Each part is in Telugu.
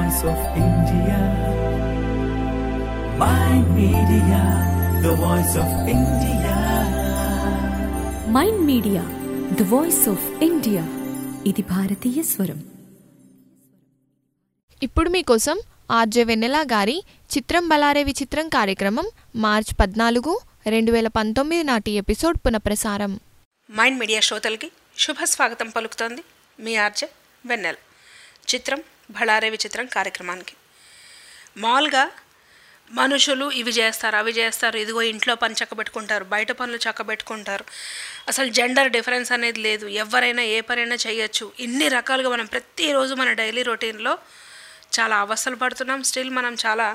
voice of India. My media, the voice of India. Mind media the voice of India ఇది భారతీయ స్వరం ఇప్పుడు మీకోసం ఆర్జే వెన్నెల గారి చిత్రం బలారే విచిత్రం కార్యక్రమం మార్చ్ పద్నాలుగు రెండు వేల పంతొమ్మిది నాటి ఎపిసోడ్ పునఃప్రసారం మైండ్ మీడియా శ్రోతలకి శుభ స్వాగతం పలుకుతోంది మీ ఆర్జే వెన్నెల్ చిత్రం భళారే విచిత్రం కార్యక్రమానికి మామూలుగా మనుషులు ఇవి చేస్తారు అవి చేస్తారు ఇదిగో ఇంట్లో పని చక్కబెట్టుకుంటారు బయట పనులు చక్కబెట్టుకుంటారు అసలు జెండర్ డిఫరెన్స్ అనేది లేదు ఎవరైనా ఏ పనైనా చేయొచ్చు ఇన్ని రకాలుగా మనం ప్రతిరోజు మన డైలీ రొటీన్లో చాలా అవస్థలు పడుతున్నాం స్టిల్ మనం చాలా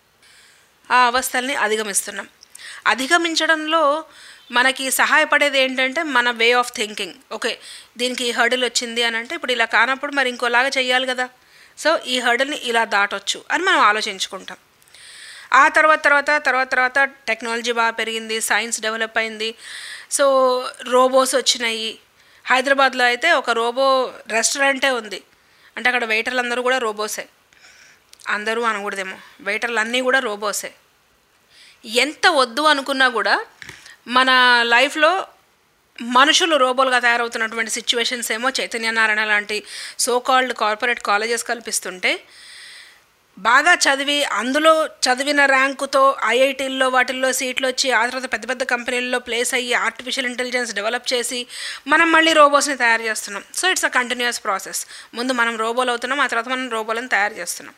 ఆ అవస్థల్ని అధిగమిస్తున్నాం అధిగమించడంలో మనకి సహాయపడేది ఏంటంటే మన వే ఆఫ్ థింకింగ్ ఓకే దీనికి ఈ హర్డిల్ వచ్చింది అని అంటే ఇప్పుడు ఇలా కానప్పుడు మరి ఇంకోలాగా చెయ్యాలి కదా సో ఈ హర్డిల్ని ఇలా దాటొచ్చు అని మనం ఆలోచించుకుంటాం ఆ తర్వాత తర్వాత తర్వాత తర్వాత టెక్నాలజీ బాగా పెరిగింది సైన్స్ డెవలప్ అయింది సో రోబోస్ వచ్చినాయి హైదరాబాద్లో అయితే ఒక రోబో రెస్టారెంటే ఉంది అంటే అక్కడ వెయిటర్లు అందరూ కూడా రోబోసే అందరూ అనకూడదేమో వెయిటర్లు అన్నీ కూడా రోబోసే ఎంత వద్దు అనుకున్నా కూడా మన లైఫ్లో మనుషులు రోబోలుగా తయారవుతున్నటువంటి సిచ్యువేషన్స్ ఏమో చైతన్య నారాయణ లాంటి సో కాల్డ్ కార్పొరేట్ కాలేజెస్ కల్పిస్తుంటే బాగా చదివి అందులో చదివిన ర్యాంకుతో ఐఐటీల్లో వాటిల్లో సీట్లు వచ్చి ఆ తర్వాత పెద్ద పెద్ద కంపెనీల్లో ప్లేస్ అయ్యి ఆర్టిఫిషియల్ ఇంటెలిజెన్స్ డెవలప్ చేసి మనం మళ్ళీ రోబోస్ని తయారు చేస్తున్నాం so it's a continuous process ముందు మనం రోబోలు అవుతున్నాం ఆ తర్వాత మనం రోబోలను తయారు చేస్తున్నాం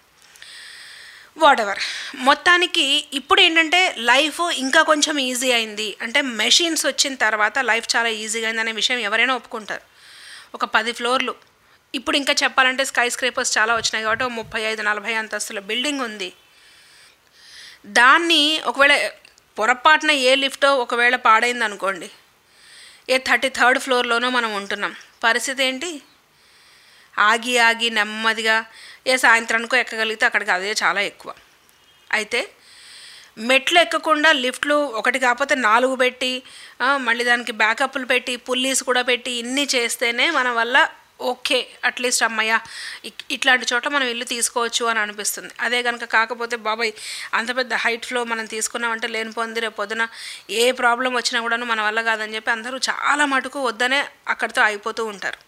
వాట్ ఎవర్ మొత్తానికి ఇప్పుడు ఏంటంటే లైఫ్ ఇంకా కొంచెం ఈజీ అయింది అంటే మెషిన్స్ వచ్చిన తర్వాత లైఫ్ చాలా ఈజీగా అయింది అనే విషయం ఎవరైనా ఒప్పుకుంటారు ఒక పది ఫ్లోర్లు ఇప్పుడు ఇంకా చెప్పాలంటే స్కై స్క్రేపర్స్ చాలా వచ్చినాయి కాబట్టి ఒక ముప్పై ఐదు నలభై అంతస్తుల బిల్డింగ్ ఉంది దాన్ని ఒకవేళ పొరపాటున ఏ లిఫ్టో ఒకవేళ పాడైంది అనుకోండి ఏ థర్టీ థర్డ్ ఫ్లోర్లోనో మనం ఉంటున్నాం పరిస్థితి ఏంటి ఆగి ఆగి నెమ్మదిగా ఏ సాయంత్రానికో ఎక్కగలిగితే అక్కడికి అదే చాలా ఎక్కువ అయితే మెట్లు ఎక్కకుండా లిఫ్ట్లు ఒకటి కాకపోతే నాలుగు పెట్టి ఆ, మళ్ళీ దానికి బ్యాకప్లు పెట్టి పుల్లీస్ కూడా పెట్టి ఇన్ని చేస్తేనే మన వల్ల ఓకే అట్లీస్ట్ అమ్మయ్య ఇ- ఇట్లాంటి చోట్ల మనం ఇల్లు తీసుకోవచ్చు అని అనిపిస్తుంది అదే కనుక కాకపోతే బాబాయ్ అంత పెద్ద హైట్ ఫ్లో మనం తీసుకున్నామంటే లేనిపోంది రేపు పొద్దున ఏ ప్రాబ్లం వచ్చినా కూడాను మన వల్ల కాదని చెప్పి అందరూ చాలా మటుకు వద్దనే అక్కడితో అయిపోతూ ఉంటారు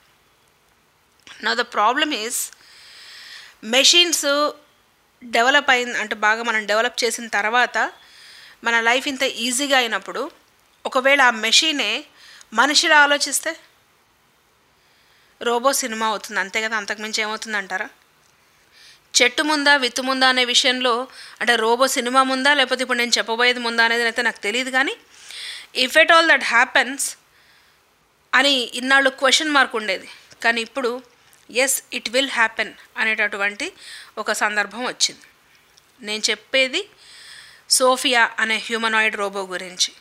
నా the problem is machines develop అయింది అంటే బాగా మనం డెవలప్ చేసిన తర్వాత మన లైఫ్ ఇంత ఈజీగా అయినప్పుడు ఒకవేళ ఆ మెషినే మనిషిలా ఆలోచిస్తే రోబో సినిమా అవుతుంది అంతే కదా అంతకుమించి ఏమవుతుంది అంటారా చెట్టు ముందా విత్తు ముందా అనే విషయంలో అంటే రోబో సినిమా ముందా లేకపోతే ఇప్పుడు నేను చెప్పబోయేది ముందా అనేది అయితే నాకు తెలియదు కానీ if at all that happens అని ఇన్నాళ్ళు క్వశ్చన్ మార్క్ ఉండేది కానీ ఇప్పుడు ఎస్ ఇట్ విల్ హ్యాపెన్ అనేటటువంటి ఒక సందర్భం వచ్చింది నేను చెప్పేది సోఫియా అనే హ్యూమనాయిడ్ రోబో గురించి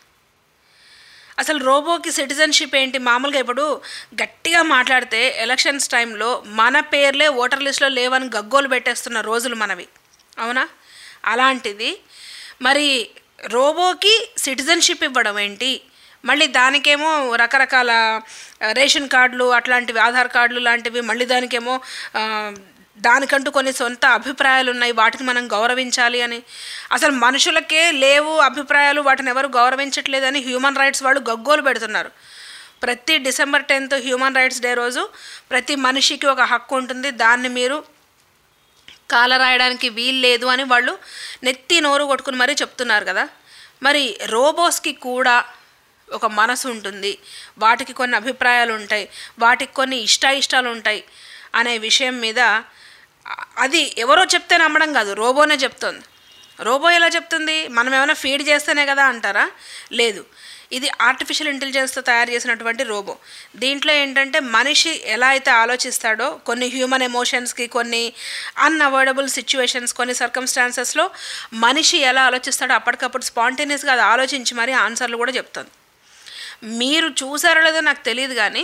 అసలు రోబోకి సిటిజన్షిప్ ఏంటి మామూలుగా ఇప్పుడు గట్టిగా మాట్లాడితే ఎలక్షన్స్ టైంలో మన పేర్లే ఓటర్ లిస్ట్లో లేవని గగ్గోలు పెట్టేస్తున్న రోజులు మనవి అవునా అలాంటిది మరి రోబోకి సిటిజన్షిప్ ఇవ్వడం ఏంటి మళ్ళీ దానికేమో రకరకాల ఆ, రేషన్ కార్డులు అట్లాంటివి ఆధార్ కార్డులు లాంటివి మళ్ళీ దానికేమో ఆ, దానికంటూ కొన్ని సొంత అభిప్రాయాలు ఉన్నాయి వాటిని మనం గౌరవించాలి అని అసలు మనుషులకే లేవు అభిప్రాయాలు వాటిని ఎవరు గౌరవించట్లేదని హ్యూమన్ రైట్స్ వాళ్ళు గగ్గోలు పెడుతున్నారు ప్రతి December tenth human rights day రోజు ప్రతి మనిషికి ఒక హక్కు ఉంటుంది దాన్ని మీరు కాల రాయడానికి వీలు లేదు అని వాళ్ళు నెత్తి నోరు కొట్టుకుని మరీ చెప్తున్నారు కదా మరి రోబోస్కి కూడా ఒక మనసు ఉంటుంది వాటికి కొన్ని అభిప్రాయాలు ఉంటాయి వాటికి కొన్ని ఇష్టాయిష్టాలు ఉంటాయి అనే విషయం మీద అ- అది ఎవరో చెప్తే నమ్మడం కాదు రోబోనే చెప్తోంది రోబో ఎలా చెప్తుంది మనం ఏమైనా ఫీడ్ చేస్తేనే కదా అంటారా లేదు ఇది ఆర్టిఫిషియల్ ఇంటెలిజెన్స్తో తయారు చేసినటువంటి రోబో దీంట్లో ఏంటంటే మనిషి ఎలా అయితే ఆలోచిస్తాడో కొన్ని హ్యూమన్ ఎమోషన్స్కి కొన్ని అన్అవాయిడబుల్ సిచ్యువేషన్స్ కొన్ని సర్కమ్స్టాన్సెస్లో మనిషి ఎలా ఆలోచిస్తాడో అప్పటికప్పుడు స్పాంటేనియస్గా అది ఆలోచించి మరీ ఆన్సర్లు కూడా చెప్తుంది మీరు చూసారో లేదో నాకు తెలియదు కానీ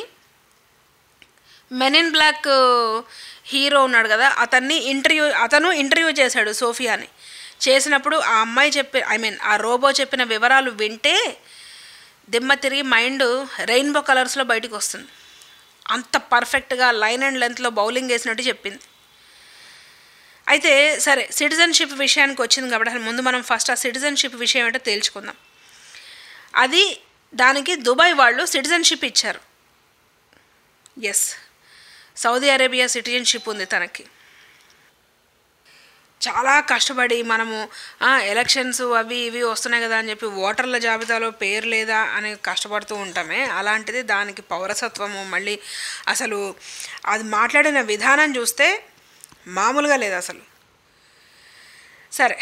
మెన్ ఇన్ బ్లాక్ హీరో ఉన్నాడు కదా అతన్ని ఇంటర్వ్యూ అతను ఇంటర్వ్యూ చేశాడు సోఫియాని చేసినప్పుడు ఆ అమ్మాయి చెప్పి ఐ మీన్ ఆ రోబో చెప్పిన వివరాలు వింటే దిమ్మ తిరిగి మైండ్ రెయిన్బో కలర్స్లో బయటికి వస్తుంది అంత పర్ఫెక్ట్గా లైన్ అండ్ లెంత్లో బౌలింగ్ వేసినట్టు చెప్పింది అయితే సరే సిటిజన్షిప్ విషయానికి వచ్చింది కాబట్టి అసలు ముందు మనం ఫస్ట్ ఆ సిటిజన్షిప్ విషయం ఏంటో తేల్చుకుందాం అది దానికి దుబాయ్ వాళ్ళు సిటిజన్షిప్ ఇచ్చారు ఎస్ సౌదీ అరేబియా సిటిజన్షిప్ ఉంది తనకి చాలా కష్టపడి మనము ఆ, ఎలక్షన్స్ అవి ఇవి వస్తున్నాయి కదా అని చెప్పి ఓటర్ల జాబితాలో పేరు లేదా అని కష్టపడుతూ ఉంటామే అలాంటిది దానికి పౌరసత్వము మళ్ళీ అసలు అది మాట్లాడిన విధానం చూస్తే మామూలుగా లేదు అసలు సరే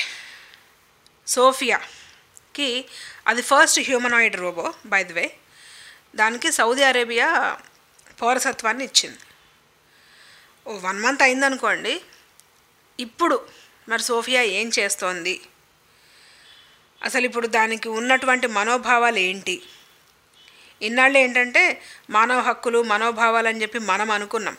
సోఫియాకి అది first humanoid robot by the way దానికి సౌదీ అరేబియా పౌరసత్వాన్ని ఇచ్చింది ఓ వన్ మంత్ అయిందనుకోండి ఇప్పుడు మరి సోఫియా ఏం చేస్తోంది అసలు ఇప్పుడు దానికి ఉన్నటువంటి మనోభావాలు ఏంటి ఇన్నాళ్ళు ఏంటంటే మానవ హక్కులు మనోభావాలు అని చెప్పి మనం అనుకున్నాం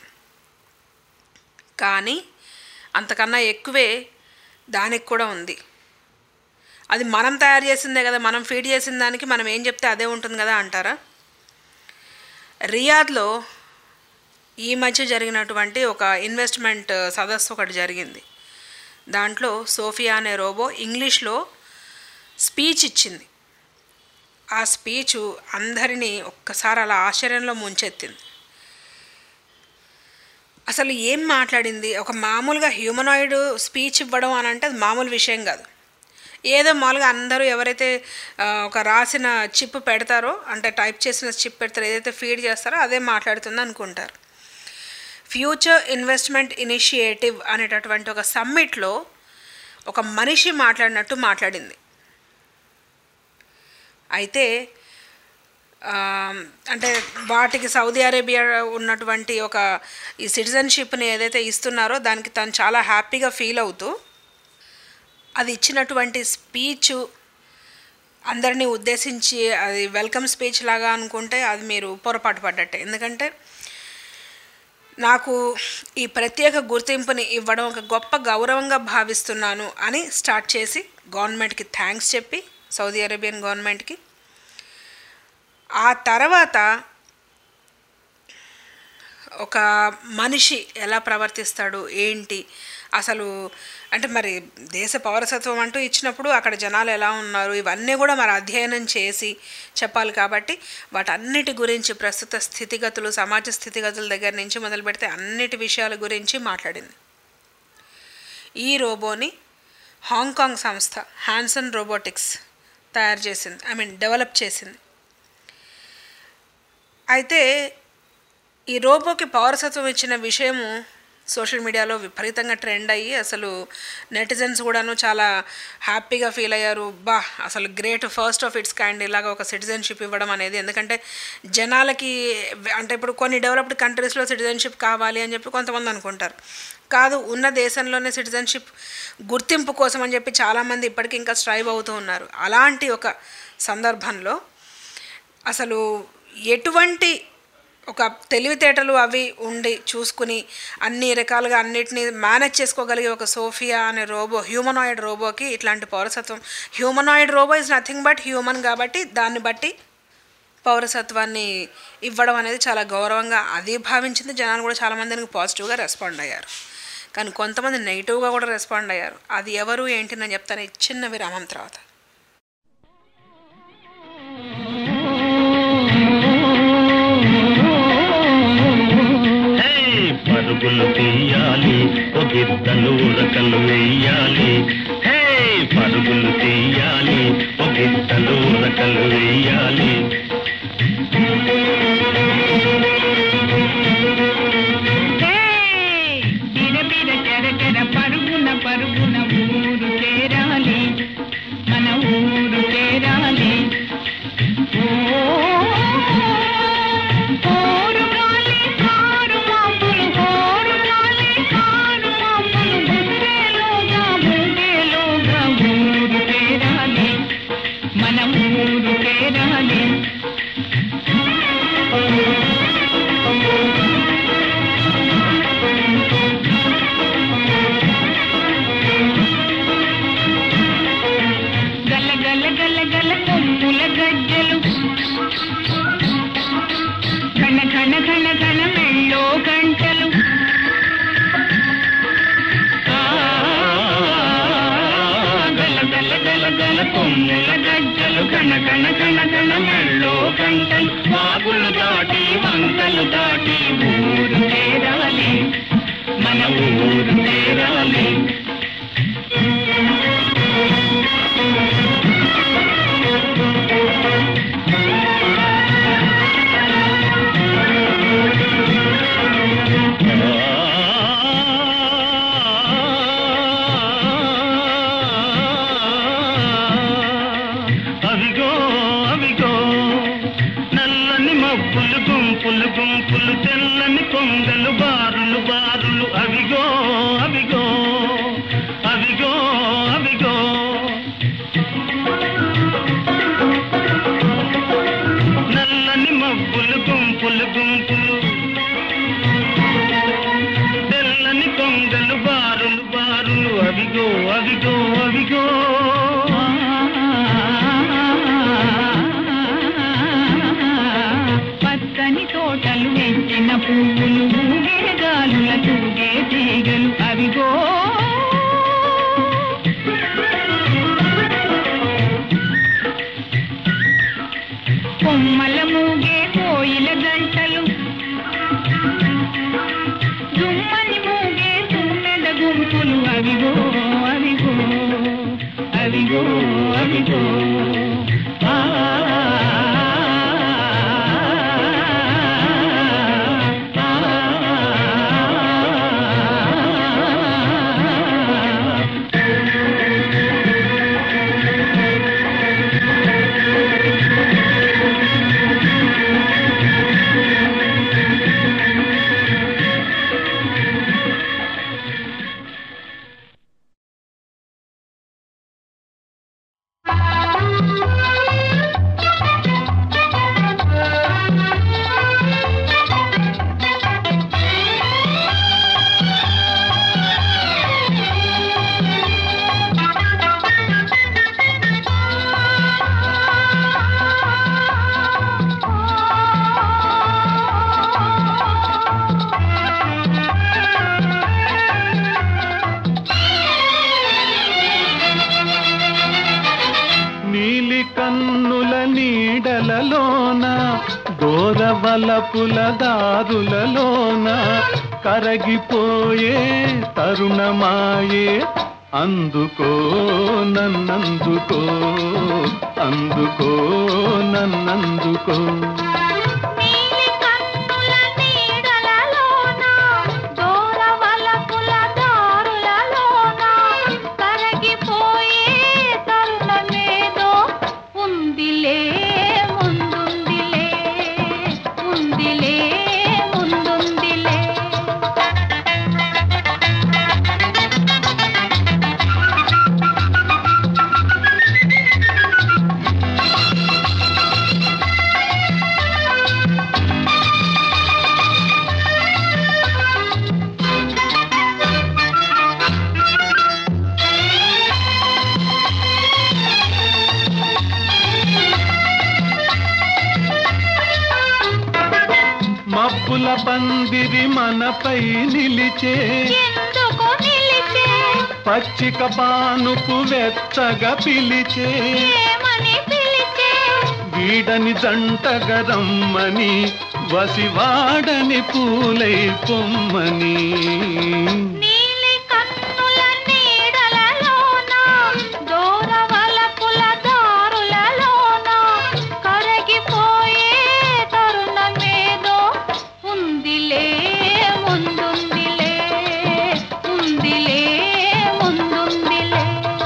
కానీ అంతకన్నా ఎక్కువే దానికి కూడా ఉంది అది మనం తయారు చేసిందే కదా మనం ఫీడ్ చేసిన దానికి మనం ఏం చెప్తే అదే ఉంటుంది కదా అంటారా రియాద్లో ఈ మధ్య జరిగినటువంటి ఒక ఇన్వెస్ట్మెంట్ సదస్సు ఒకటి జరిగింది దాంట్లో సోఫియా అనే రోబో ఇంగ్లీష్లో స్పీచ్ ఇచ్చింది ఆ స్పీచ్ అందరినీ ఒక్కసారి అలా ఆశ్చర్యంలో ముంచెత్తింది అసలు ఏం మాట్లాడింది ఒక మామూలుగా హ్యూమనాయిడ్ స్పీచ్ ఇవ్వడం అని అంటే అది మామూలు విషయం కాదు ఏదో మామూలుగా అందరూ ఎవరైతే ఆ, ఒక రాసిన చిప్ పెడతారో అంటే టైప్ చేసిన చిప్ పెడతారో ఏదైతే ఫీడ్ చేస్తారో అదే మాట్లాడుతుంది అనుకుంటారు ఫ్యూచర్ ఇన్వెస్ట్మెంట్ ఇనిషియేటివ్ అనేటటువంటి ఒక సమ్మిట్లో ఒక మనిషి మాట్లాడినట్టు మాట్లాడింది అయితే ఆ, అంటే వాటికి సౌదీ అరేబియా ఉన్నటువంటి ఒక ఈ సిటిజన్షిప్ని ఏదైతే ఇస్తున్నారో దానికి తను చాలా హ్యాపీగా ఫీల్ అవుతూ అది ఇచ్చినటువంటి స్పీచ్ అందరినీ ఉద్దేశించి అది వెల్కమ్ స్పీచ్ లాగా అనుకుంటే అది మీరు పొరపాటు పడ్డట్టే ఎందుకంటే నాకు ఈ ప్రత్యేక గుర్తింపుని ఇవ్వడం ఒక గొప్ప గౌరవంగా భావిస్తున్నాను అని స్టార్ట్ చేసి గవర్నమెంట్కి థ్యాంక్స్ చెప్పి సౌదీ అరేబియన్ గవర్నమెంట్కి ఆ తర్వాత ఒక మనిషి ఎలా ప్రవర్తిస్తాడు ఏంటి అసలు అంటే మరి దేశ పౌరసత్వం అంటూ ఇచ్చినప్పుడు అక్కడ జనాలు ఎలా ఉన్నారు ఇవన్నీ కూడా మరి అధ్యయనం చేసి చెప్పాలి కాబట్టి వాటన్నిటి గురించి ప్రస్తుత స్థితిగతులు సమాజ స్థితిగతుల దగ్గర నుంచి మొదలు పెడితే అన్నిటి విషయాల గురించి మాట్లాడింది ఈ రోబోని హాంకాంగ్ సంస్థ హ్యాన్సన్ రోబోటిక్స్ తయారు చేసింది ఐ మీన్ డెవలప్ చేసింది అయితే ఈ రోబోకి పౌరసత్వం ఇచ్చిన విషయము సోషల్ మీడియాలో విపరీతంగా ట్రెండ్ అయ్యి అసలు నెటిజన్స్ కూడాను చాలా హ్యాపీగా ఫీల్ అయ్యారు బా అసలు great first of its kind ఇలాగ ఒక సిటిజన్షిప్ ఇవ్వడం అనేది ఎందుకంటే జనాలకి అంటే ఇప్పుడు కొన్ని డెవలప్డ్ కంట్రీస్లో సిటిజన్షిప్ కావాలి అని చెప్పి కొంతమంది అనుకుంటారు కాదు ఉన్న దేశంలోనే సిటిజన్షిప్ గుర్తింపు కోసం అని చెప్పి చాలామంది ఇప్పటికీ ఇంకా స్ట్రైవ్ అవుతూ ఉన్నారు అలాంటి ఒక సందర్భంలో అసలు ఎటువంటి ఒక తెలివితేటలు అవి ఉండి చూసుకుని అన్ని రకాలుగా అన్నిటినీ మేనేజ్ చేసుకోగలిగే ఒక సోఫియా అనే రోబో హ్యూమనాయిడ్ రోబోకి ఇట్లాంటి పౌరసత్వం humanoid robot is nothing but human కాబట్టి దాన్ని బట్టి పౌరసత్వాన్ని ఇవ్వడం అనేది చాలా గౌరవంగా అది భావించింది జనాలు కూడా చాలామంది దానికి పాజిటివ్గా రెస్పాండ్ అయ్యారు కానీ కొంతమంది నెగిటివ్గా కూడా రెస్పాండ్ అయ్యారు అది ఎవరు ఏంటి నేను చెప్తాను ఈ చిన్న విరామం తర్వాత హే, పరుగులు తీయాలి ఒగిద్దలు ఉరకలు వేయాలి హే పరుగులు తీయాలి ఒగిద్దలు ఉరకలు వేయాలి బిర బిర చెర చెర పరుగున పరుగున ఊరు చేరాలి మన ఊరు చేరాలి ఓ, ఓరు గాలి కారు మాపులు, ఓరు గాలి కారు మాపులు, బుందేలోగా, బుందేలోగా ఊరు చేరాలి మన ఊరు చేరాలి గణ గణ గణ గణ మెళ్ళో గంటలు వాగులు దాటి వంకలు దాటి ఊరు చేరాలి మన ఊరు చేరాలి అవిగో అవిగో నల్లని మబ్బులు గుంపులు గుంపులు తెల్లని కొంగలు బారులు బారులు అవిగో అవిగో అవిగో అవిగో నల్లని మబ్బులు గుంపులు గుంపులు తెల్లని కొంగలు బారులు బారులు అవిగో అవిగో అవిగో పచ్చని తోటలు వెంచిన పువ్వులు ఊగే గాలుల తూగే తీగలు అవిగో కొమ్మల మూగే కోయిల గంటలు జుమ్మని మూగే తుమ్మెద గుంపులు అవిగో అవిగో అవిగో అవిగో ఆ నీలి కన్నుల నీడలలోన దూరవలపుల దారులలోన కరగిపోయే తరుణమాయే అందుకో నన్నందుకో అందుకో నన్నందుకో నీలి కన్నుల నీడలలోన దూరవలపుల దారులలోన కరగిపోయే తరుణమేదో ఉందిలే ముందుందిలే ఉందిలే ముందుందిలే మబ్బుల పందిరి మనపై నిలిచే ఎందుకు నిలిచే పచ్చిక పానుపు వెచ్చగా పిలిచే ఏమని పిలిచే వీడని జంటగా రమ్మని వసివాడని పూలై పొమ్మని నీలి కన్నుల నీడలలోన దూరవలపుల దారులలోన కరగిపోయే తరుణమేదో ఉందిలే ముందుందిలే ఉందిలే ముందుందిలే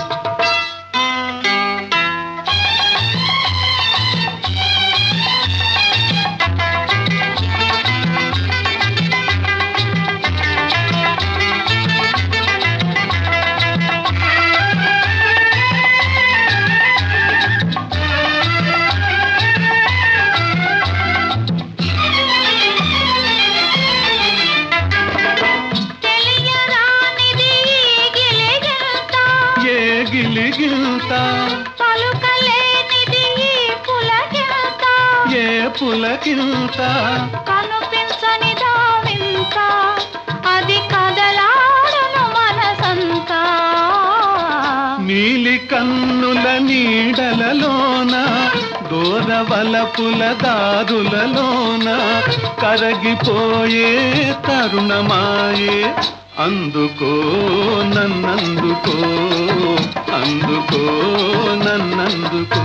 తెలియరానిది ఈ గిలిగింత ఏ గిలిగిల్త పలుకలేనిది ఈ పులకింత ఏ పులకింత కనిపించని దావింత అది కదలాడును మనసంతా నీలి కన్నుల నీడలలోన దూరవలపుల దారులలోన కరగిపోయే తరుణమాయే అందుకో నన్నందుకో అందుకో నన్నందుకో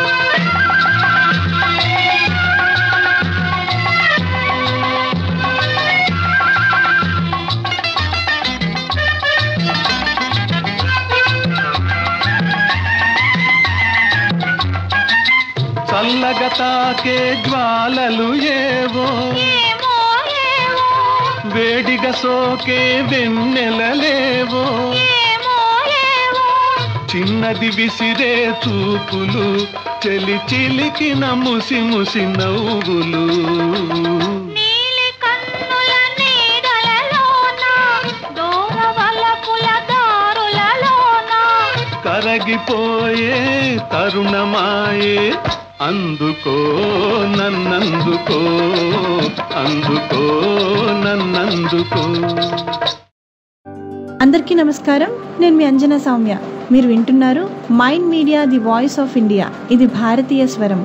చల్లగా తాకే జ్వాలలు ఏవో వేడిగా సోకే వెన్నెలలేవో చిన్నది విసిరే చూపులు చెలి చిలికిన ముసి ముసి నవ్వులు నీలి కన్నుల నీడలలోన దూరవలపుల దారులలోన కరగిపోయే తరుణమాయే అందుకో నన్నందుకో అందుకో నన్నందుకో అందరికీ నమస్కారం నేను మీ అంజనా సౌమ్య మీరు వింటున్నారు mind media the voice of India ఇది భారతీయ స్వరం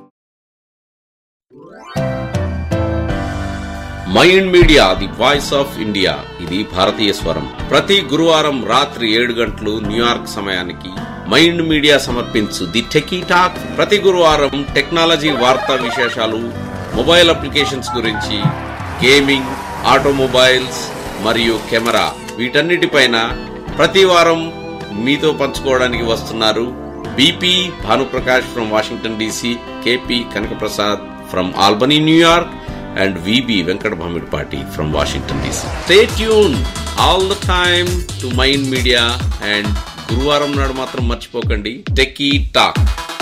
mind media the voice of India ఇది భారతీయ స్వరం ప్రతి గురువారం రాత్రి ఏడు గంటలు న్యూయార్క్ సమయానికి మైండ్ మీడియా సమర్పించు ది టెకీ టాక్ ప్రతి గురువారం టెక్నాలజీ వార్తా విశేషాలు మొబైల్ అప్లికేషన్స్ గురించి గేమింగ్ ఆటోమొబైల్స్ మరియు కెమెరా వీటన్నిటిపైన ప్రతి వారం మీతో పంచుకోవడానికి వస్తున్నారు B P Bhanuprakash from Washington D C K P Kanakaprasad from Albany New York and VB Venkat Bhamidpati from Washington DC. Stay tuned all the time to Mind Media and గురువారం నాడు మాత్రం మర్చిపోకండి techie talk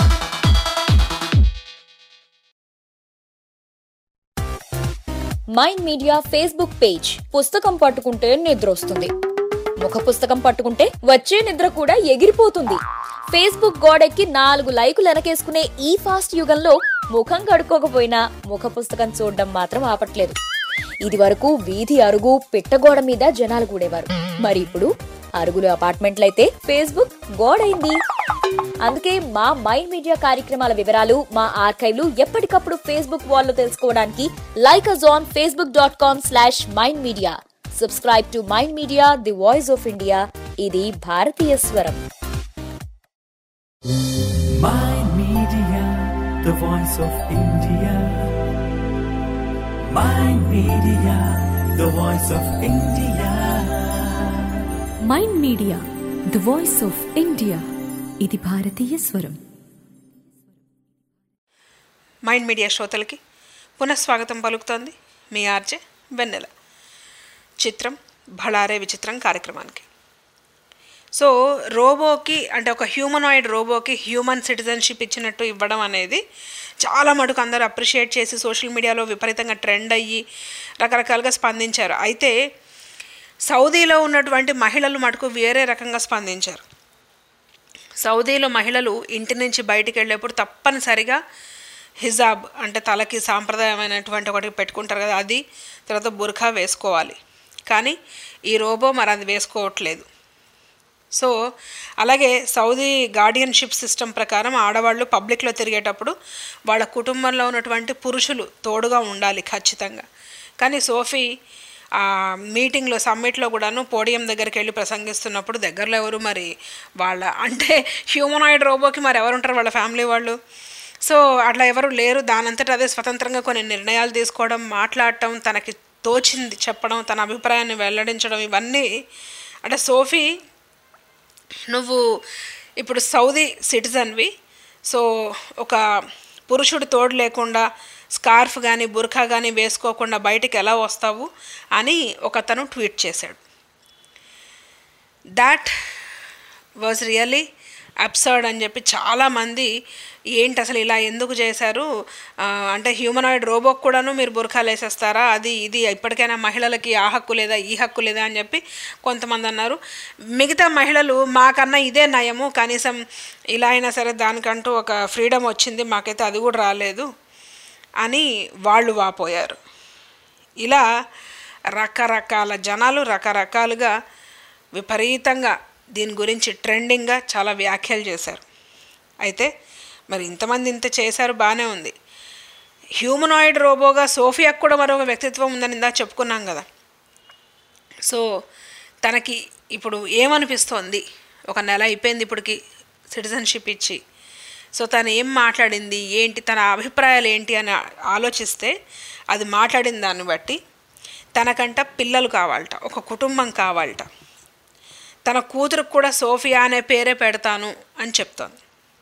mind media Facebook page పుస్తకం పట్టుకుంటే నిద్ర వస్తుంది ముఖ పుస్తకం పట్టుకుంటే వచ్చే నిద్ర కూడా ఎగిరిపోతుంది ఫేస్బుక్ గోడెక్కి నాలుగు లైకులు వెనకేసుకునే ఈ ఫాస్ట్ యుగంలో ముఖం కడుక్కోకపోయినా ముఖ పుస్తకం చూడడం మాత్రం ఆపట్లేదు ఇది వరకు వీధి అరుగు పిట్టగోడ మీద జనాలు కూడేవారు మరి ఇప్పుడు అరుగులు అపార్ట్మెంట్లయితే ఫేస్బుక్ గోడైంది అందుకే మా మైండ్ మీడియా కార్యక్రమాల వివరాలు మా ఆర్కైవ్లు ఎప్పటికప్పుడు ఫేస్బుక్ వాల్లో తెలుసుకోవడానికి like us on Facebook dot com slash mind media subscribe to mind media the voice of India ఇది భారతీయ స్వరం Mind Media, the voice of India. Mind Media, the voice of India. Mind media the voice of India ఇది భారతీయ స్వరం మైండ్ మీడియా శ్రోతలకి పునఃస్వాగతం పలుకుతోంది మీ ఆర్జే వెన్నెల చిత్రం భళారే విచిత్రం కార్యక్రమానికి సో రోబోకి అంటే ఒక హ్యూమనాయిడ్ రోబోకి హ్యూమన్ సిటిజన్షిప్ ఇచ్చినట్టు ఇవ్వడం అనేది చాలా మటుకు అందరూ అప్రిషియేట్ చేసి సోషల్ మీడియాలో విపరీతంగా ట్రెండ్ అయ్యి రకరకాలుగా స్పందించారు అయితే సౌదీలో ఉన్నటువంటి మహిళలు మటుకు వేరే రకంగా స్పందించారు సౌదీలో మహిళలు ఇంటి నుంచి బయటికి వెళ్ళేప్పుడు తప్పనిసరిగా హిజాబ్ అంటే తలకి సాంప్రదాయమైనటువంటి ఒకటి పెట్టుకుంటారు కదా అది తర్వాత బుర్ఖా వేసుకోవాలి కానీ ఈ రోబో మరి అది వేసుకోవట్లేదు సో అలాగే సౌదీ గార్డియన్షిప్ సిస్టమ్ ప్రకారం ఆడవాళ్ళు పబ్లిక్లో తిరిగేటప్పుడు వాళ్ళ కుటుంబంలో ఉన్నటువంటి పురుషులు తోడుగా ఉండాలి ఖచ్చితంగా కానీ సోఫీ ఆ మీటింగ్లో సమ్మిట్లో కూడాను పోడియం దగ్గరికి వెళ్ళి ప్రసంగిస్తున్నప్పుడు దగ్గరలో ఎవరు మరి వాళ్ళ అంటే హ్యూమనాయిడ్ రోబోకి మరి ఎవరు ఉంటారు వాళ్ళ ఫ్యామిలీ వాళ్ళు సో అట్లా ఎవరు లేరు దానంతట అదే స్వతంత్రంగా కొన్ని నిర్ణయాలు తీసుకోవడం మాట్లాడటం తనకి తోచింది చెప్పడం తన అభిప్రాయాన్ని వెల్లడించడం ఇవన్నీ అంటే సోఫీ నువ్వు ఇప్పుడు సౌదీ సిటిజన్వి సో ఒక పురుషుడు తోడు లేకుండా స్కార్ఫ్ కానీ బుర్ఖా కానీ వేసుకోకుండా బయటికి ఎలా వస్తావు అని ఒకతను ట్వీట్ చేశాడు దాట్ వాజ్ రియలీ అబ్సర్డ్ అని చెప్పి చాలామంది ఏంటి అసలు ఇలా ఎందుకు చేశారు ఆ, అంటే హ్యూమనాయిడ్ రోబోకి కూడాను మీరు బుర్ఖాలు వేసేస్తారా అది ఇది ఇప్పటికైనా మహిళలకి ఆ హక్కు లేదా ఈ హక్కు లేదా అని చెప్పి కొంతమంది అన్నారు మిగతా మహిళలు మాకన్నా ఇదే నయము కనీసం ఇలా అయినా సరే దానికంటూ ఒక ఫ్రీడమ్ వచ్చింది మాకైతే అది కూడా రాలేదు అని వాళ్ళు వాపోయారు ఇలా రకరకాల జనాలు రకరకాలుగా విపరీతంగా దీని గురించి ట్రెండింగ్గా చాలా వ్యాఖ్యలు చేశారు అయితే మరి ఇంతమంది ఇంత చేశారు బాగానే ఉంది హ్యూమనాయిడ్ రోబోగా సోఫియాకు కూడా మరొక వ్యక్తిత్వం ఉందని ఇందా చెప్పుకున్నాం కదా సో తనకి ఇప్పుడు ఏమనిపిస్తోంది ఒక నెల అయిపోయింది ఇప్పటికి సిటిజన్షిప్ ఇచ్చి సో తను ఏం మాట్లాడింది ఏంటి తన అభిప్రాయాలు ఏంటి అని ఆలోచిస్తే అది మాట్లాడిన దాన్ని బట్టి తనకంట పిల్లలు కావాలట ఒక కుటుంబం కావాలట తన కూతురుకు కూడా సోఫియా అనే పేరే పెడతాను అని చెప్తోంది